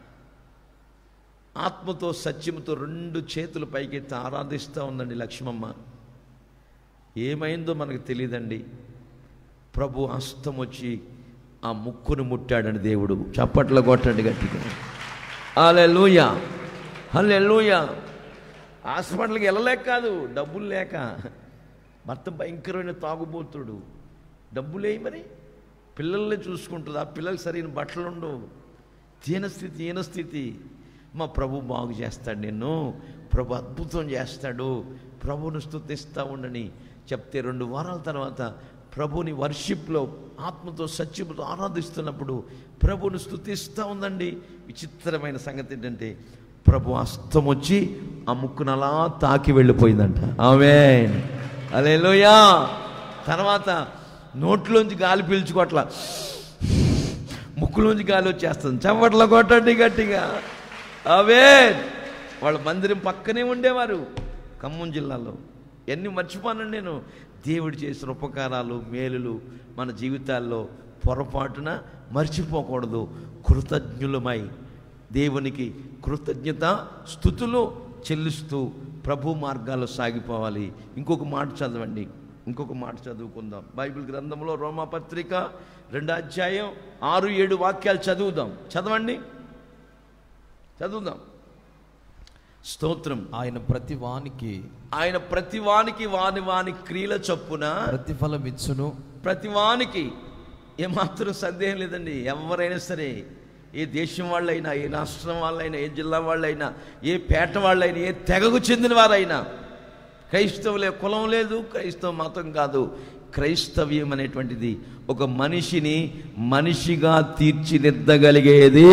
ఆత్మతో సత్యముతో రెండు చేతులు పైకెత్తి ఆరాధిస్తూ ఉందండి లక్ష్మమ్మ ఏమైందో మనకు తెలియదండి ప్రభు హస్తం వచ్చి ఆ ముక్కును ముట్టాడని దేవుడు చప్పట్లు కొట్టండి గట్టిగా హల్లెలూయా హల్లెలూయా హాస్పిటల్కి వెళ్ళలేక కాదు డబ్బులు లేక భర్త భయంకరమైన తాగుబోతుడు డబ్బులే మరి పిల్లల్ని చూసుకుంటుంది ఆ పిల్లలకి సరైన బట్టలు ఉండవు దీనస్థితి ఈనస్థితి మా ప్రభు బాగు చేస్తాడు నిన్ను ప్రభు అద్భుతం చేస్తాడు ప్రభువును స్తుతిస్తూ ఉండని చెప్తే రెండు వారాల తర్వాత ప్రభుని వర్షిప్లో ఆత్మతో సత్యముతో ఆరాధిస్తున్నప్పుడు ప్రభుని స్తుతిస్తూ ఉందండి విచిత్రమైన సంగతి ఏంటంటే ప్రభు అస్తం వచ్చి ఆ ముక్కును అలా తాకి వెళ్ళిపోయిందంట ఆమె అలేలోయా తర్వాత నోట్లోంచి గాలి పీల్చుకోవట్లా ముక్కులోంచి గాలి వచ్చేస్తుంది చప్పట్ల కొట్టండి గట్టిగా అవే వాళ్ళ మందిరం పక్కనే ఉండేవారు ఖమ్మం జిల్లాలో ఎన్ని మర్చిపోనండి నేను దేవుడు చేసిన ఉపకారాలు మేలులు మన జీవితాల్లో పొరపాటున మర్చిపోకూడదు కృతజ్ఞులమై దేవునికి కృతజ్ఞత స్థుతులు చెల్లిస్తూ ప్రభు మార్గాల్లో సాగిపోవాలి ఇంకొక మాట చదవండి ఇంకొక మాట చదువుకుందాం బైబిల్ గ్రంథంలో రోమాపత్రిక రెండో అధ్యాయం ఆరు ఏడు వాక్యాలు చదువుదాం చదవండి చదువుదాం స్తోత్రం ఆయన ప్రతి వానికి ఆయన ప్రతి వానికి వాని వాని క్రియల చొప్పున ప్రతిఫలం ఇచ్చును ప్రతి వానికి ఏమాత్రం సందేహం లేదండి ఎవరైనా సరే ఏ దేశం వాళ్ళైనా ఏ రాష్ట్రం వాళ్ళైనా ఏ జిల్లా వాళ్ళైనా ఏ పేట వాళ్ళైనా ఏ తెగకు చెందిన వారైనా క్రైస్తవులే కులం లేదు క్రైస్తవ మతం కాదు క్రైస్తవ్యం అనేటువంటిది ఒక మనిషిని మనిషిగా తీర్చిదిద్దగలిగేది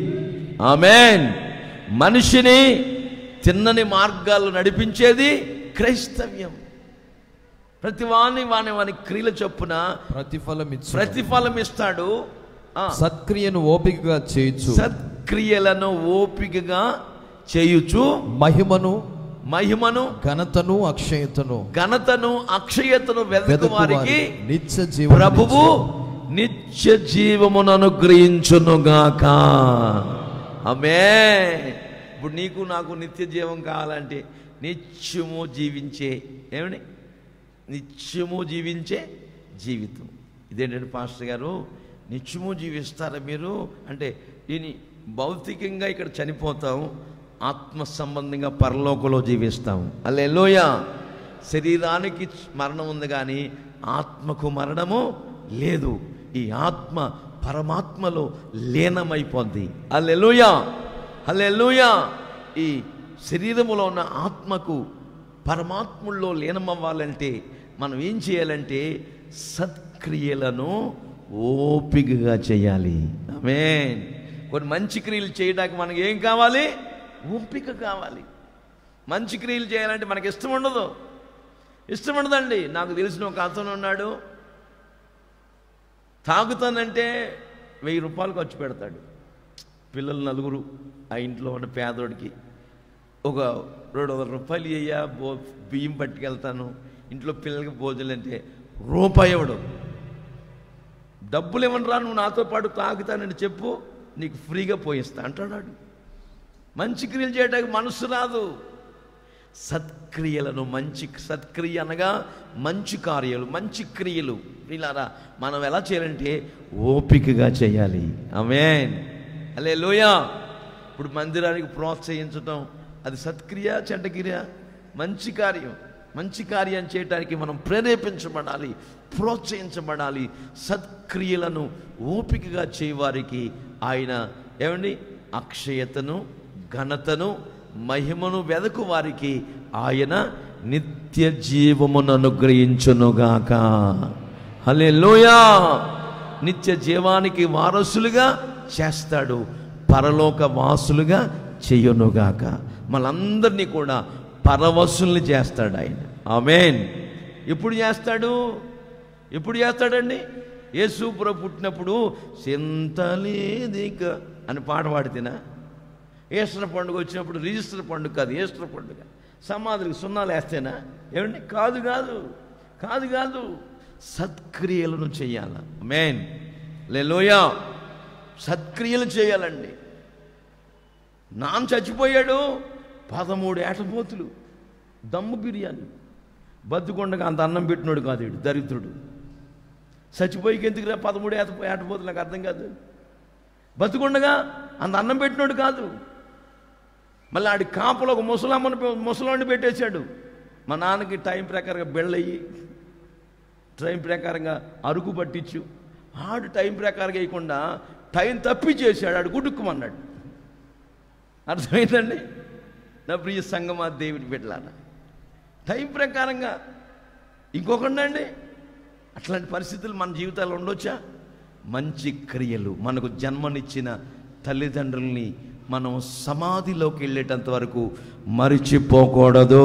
ఆమెన్ మనిషిని తిన్నని మార్గాలు నడిపించేది క్రైస్తవ్యం ప్రతి వాని వాని వాని క్రియల చొప్పున ప్రతిఫలం ఇచ్చు ప్రతిఫలం ఇస్తాడు ఆ, సత్క్రియను ఓపికగా చేయుచు సత్క్రియలను ఓపికగా చేయుచు మహిమను మహిమను ఘనతను అక్షయతను ఘనతను అక్షయతను వెదకు వెదకు వారికి వారికి నిత్య జీవము ప్రభువు నిత్య జీవమును అనుగ్రహించునుగాక అమే ఇప్పుడు నీకు నాకు నిత్య జీవం కావాలంటే నిత్యము జీవించే ఏమని నిత్యము జీవించే జీవితం ఇదేంటంటే పాస్టర్ గారు నిత్యము జీవిస్తారా మీరు అంటే దీని భౌతికంగా ఇక్కడ చనిపోతాం ఆత్మ సంబంధంగా పరలోకంలో జీవిస్తాం అల్లెలోయ శరీరానికి మరణం ఉంది కానీ ఆత్మకు మరణము లేదు ఈ ఆత్మ పరమాత్మలో లీనమైపోద్ది అల్లెలుయా అల్లెలుయా ఈ శరీరములో ఉన్న ఆత్మకు పరమాత్ముల్లో లీనమవ్వాలంటే మనం ఏం చేయాలంటే సత్క్రియలను ఓపికగా చేయాలి ఆమేన్ కొన్ని మంచి క్రియలు చేయడానికి మనకి ఏం కావాలి ఓపిక కావాలి మంచి క్రియలు చేయాలంటే మనకి ఇష్టం ఉండదు ఇష్టం ఉండదండి నాకు తెలిసిన ఒక అతను ఉన్నాడు తాగుతానంటే వెయ్యి రూపాయలు ఖర్చు పెడతాడు పిల్లలు నలుగురు ఆ ఇంట్లో ఉన్న పేదోడికి ఒక రెండు వందల రూపాయలు ఇయ్య బో బియ్యం పట్టుకెళ్తాను ఇంట్లో పిల్లలకి భోజనం అంటే రూపాయి ఇవ్వడు డబ్బులు ఇవ్వను రా నువ్వు నాతో పాటు తాగుతానని చెప్పు నీకు ఫ్రీగా పోయిస్తా అంటాడు వాడు. మంచి క్రియలు చేయడానికి మనసు రాదు సత్క్రియలను మంచి సత్క్రియ అనగా మంచి కార్యాలు మంచి క్రియలు వీళ్ళారా మనం ఎలా చేయాలంటే ఓపికగా చేయాలి ఆమేన్ అలే లోయా ఇప్పుడు మందిరానికి ప్రోత్సహించటం అది సత్క్రియ చెడ్డక్రియ మంచి కార్యం మంచి కార్యం చేయటానికి మనం ప్రేరేపించబడాలి ప్రోత్సహించబడాలి సత్క్రియలను ఓపికగా చేయవారికి ఆయన ఏమండి అక్షయతను ఘనతను మహిమను వెదకు వారికి ఆయన నిత్య జీవమును అనుగ్రహించునుగాక హల్లెలూయా నిత్య జీవానికి వారసులుగా చేస్తాడు పరలోక వాసులుగా చెయ్యనుగాక మనందరినీ కూడా పరవశుల్ని చేస్తాడు ఆయన ఆమెన్ ఎప్పుడు చేస్తాడు ఎప్పుడు చేస్తాడండి యేసుపుర పుట్టినప్పుడు చింతలేదిక అని పాట పాడితేనా ఈస్టర్ పండుగ వచ్చినప్పుడు రిజిస్టర్ పండుగ కాదు ఈస్టర్ పండుగ సమాధులకు సున్నాలు వేస్తేనా ఏమండి కాదు కాదు కాదు కాదు సత్క్రియలను చేయాల మేన్ లేలోయా సత్క్రియలు చేయాలండి నాన్న చచ్చిపోయాడు పదమూడు ఏటపోతులు దమ్ము బిర్యానీ బతుకుండగా అంత అన్నం పెట్టినోడు కాదు వీడు దరిద్రుడు చచ్చిపోయికి ఎందుకురా పదమూడు ఏట ఏటపోతులు నాకు అర్థం కాదు బతుకుండగా అంత అన్నం పెట్టినోడు కాదు మళ్ళీ ఆడి కాపులో ఒక ముసలమ్మను పె- ముసలాన్ని పెట్టేశాడు మా నాన్నకి టైం ప్రకారంగా బెళ్ళయ్యి టైం ప్రకారంగా అరుగు పట్టించు ఆడు టైం ప్రకారంగా వేయకుండా టైం తప్పించేసాడు ఆడు గుడుక్కుమన్నాడు అర్థమైందండి నా ప్రియ సంగమా దేవుని బిడ్డలారా టైం ప్రకారంగా ఇంకొకటి అండి అట్లాంటి పరిస్థితులు మన జీవితాల్లో ఉండొచ్చా మంచి క్రియలు మనకు జన్మనిచ్చిన తల్లిదండ్రుల్ని మనం సమాధిలోకి వెళ్ళేటంత వరకు మరిచిపోకూడదు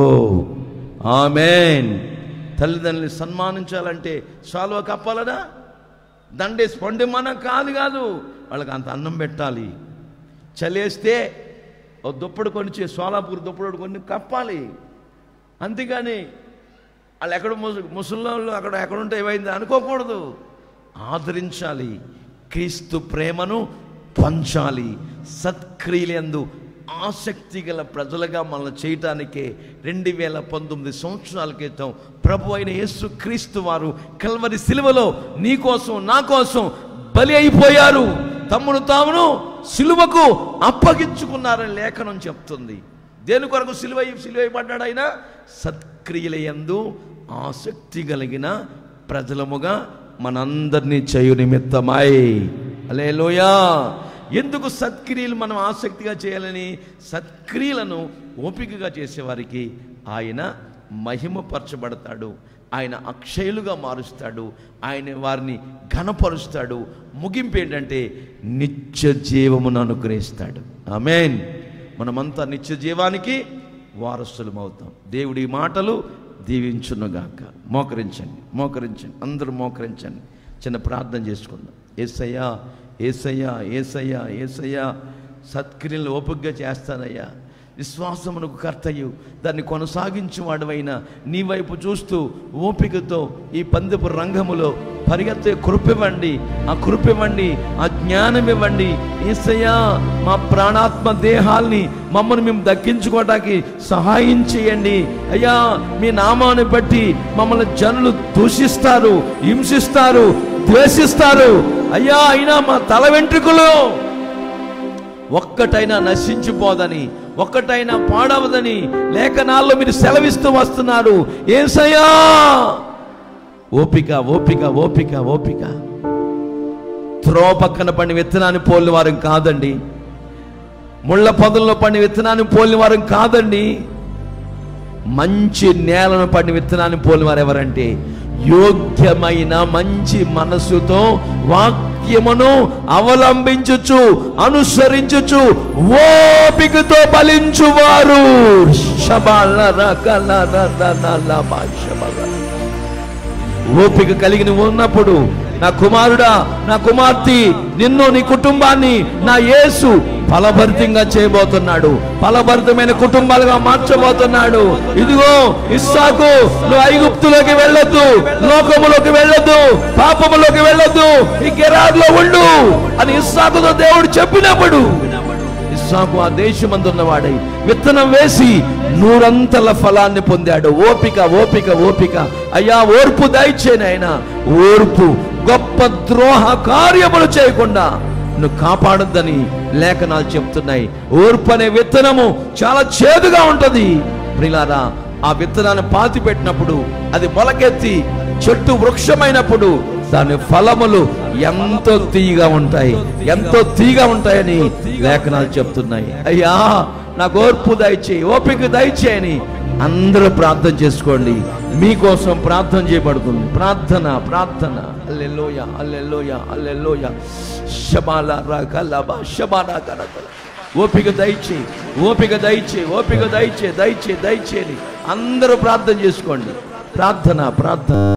ఆమెన్ తల్లిదండ్రుల్ని సన్మానించాలంటే సాల్వ కప్పాలనా దండేసి పండి మనం కాదు కాదు వాళ్ళకి అంత అన్నం పెట్టాలి చలేస్తే ఓ దుప్పడు కొనిచ్చి సోలాపూర్ దుప్పడు కొన్ని కప్పాలి అంతేగాని వాళ్ళు ఎక్కడ ముసు ముసళ్ళు అక్కడ ఎక్కడుంటే ఏమైంది అనుకోకూడదు ఆదరించాలి క్రీస్తు ప్రేమను పంచాలి సత్క్రియలందు ఆసక్తి గల ప్రజలుగా మనల్ని చేయటానికే రెండు వేల పంతొమ్మిది సంవత్సరాల క్రితం ప్రభు అయిన యేసు క్రీస్తు వారు కల్వరి సిలువలో నీ కోసం నా కోసం బలి అయిపోయారు తమ్మును తామును సిలువకు అప్పగించుకున్నారని లేఖనం చెప్తుంది దేని కొరకు సిలువ సిలువైపడ్డాడు ఆయన సత్క్రియలయందు ఆసక్తి కలిగిన ప్రజలముగా మనందరినీ చేయు నిమిత్తమై అలేలోయా ఎందుకు సత్క్రియలు మనం ఆసక్తిగా చేయాలని సత్క్రియలను ఓపికగా చేసేవారికి ఆయన మహిమపరచబడతాడు ఆయన అక్షయులుగా మారుస్తాడు ఆయన వారిని ఘనపరుస్తాడు ముగింపు ఏంటంటే నిత్య జీవమును అనుగ్రహిస్తాడు ఆమెన్ మనమంతా నిత్య జీవానికి వారసులం అవుతాం దేవుడి మాటలు దీవించునుగాక మోకరించండి మోకరించండి అందరూ మోకరించండి చిన్న ప్రార్థన చేసుకుందాం ఏసయ్యా ఏసయ్యా ఏసయ్యా ఏసయ్యా సత్క్రియలు ఓపికగా చేస్తానయ్యా విశ్వాసమునకు కర్తయ్యు దాన్ని కొనసాగించు వాడవైన నీ వైపు చూస్తూ ఓపికతో ఈ పందెపు రంగములో పరిగెత్తే కృపివ్వండి ఆ కృపివ్వండి ఆ జ్ఞానం ఇవ్వండి ఏసయ్యా మా ప్రాణాత్మ దేహాల్ని మమ్మల్ని మేము దక్కించుకోవటానికి సహాయం చేయండి అయ్యా మీ నామాన్ని బట్టి మమ్మల్ని జనులు దూషిస్తారు హింసిస్తారు ద్వేషిస్తారు అయ్యా అయినా మా తల వెంట్రుకలు ఒక్కటైనా నశించిపోదని ఒక్కటైనా పాడవదని లేఖనాల్లో మీరు సెలవిస్తూ వస్తున్నారు ఏసయ్యా ఓపిక ఓపిక ఓపిక ఓపిక త్రో పక్కన పడిన విత్తనాన్ని పోలిన వారం కాదండి ముళ్ళ పొదల్లో పడిన విత్తనాన్ని పోలిన వారం కాదండి మంచి నేలను పడిన విత్తనాన్ని పోలిన వారు ఎవరంటే యోగ్యమైన మంచి మనసుతో వాక్యమును అవలంబించుచు అనుసరించుచు ఓపికతో బలించువారు శబాల రకల రదనల భాషబల. ఓపిక కలిగిన ఉన్నప్పుడు నా కుమారుడా నా కుమార్తె నిన్ను నీ కుటుంబాన్ని నా యేసు ఫలభరితంగా చేయబోతున్నాడు ఫలభరితమైన కుటుంబాలుగా మార్చబోతున్నాడు ఇదిగో ఇస్సాకు నువ్వు ఐగుప్తులోకి వెళ్ళొద్దు లోకములోకి వెళ్ళొద్దు పాపములోకి వెళ్ళొద్దు ఈ గెరార్లో ఉండు అని ఇస్సాకుతో దేవుడు చెప్పినప్పుడు ఇస్సాకు ఆ దేశమందున్నవాడై విత్తనం వేసి నూరంతల ఫలాన్ని పొందాడు ఓపిక ఓపిక ఓపిక అయ్యా ఓర్పు దయచేని ఆయన ఓర్పు గొప్ప ద్రోహ కార్యములు చేయకుండా నువ్వు కాపాడొద్దని లేఖనాలు చెప్తున్నాయి ఓర్పు అనే విత్తనము చాలా చేదుగా ఉంటది ప్రిలారా ఆ విత్తనాన్ని పాతి పెట్టినప్పుడు అది మొలకెత్తి చెట్టు వృక్షమైనప్పుడు దాని ఫలములు ఎంతో తీయగా ఉంటాయి ఎంతో తీయగా ఉంటాయని లేఖనాలు చెప్తున్నాయి అయ్యా నాకు ఓర్పు దయచేయి ఓపిక దయచేయని అందరూ ప్రార్థన చేసుకోండి మీకోసం ప్రార్థన చేయబడుతుంది ప్రార్థన ప్రార్థన అల్లెలోయ అల్లెలోయ అల్లెలోయ శబాల రకలబ శబాల కరకల ఓపిక దయచే ఓపిక దయచే ఓపిక దయచే దయచే దయచేని అందరూ ప్రార్థన చేసుకోండి ప్రార్థన ప్రార్థన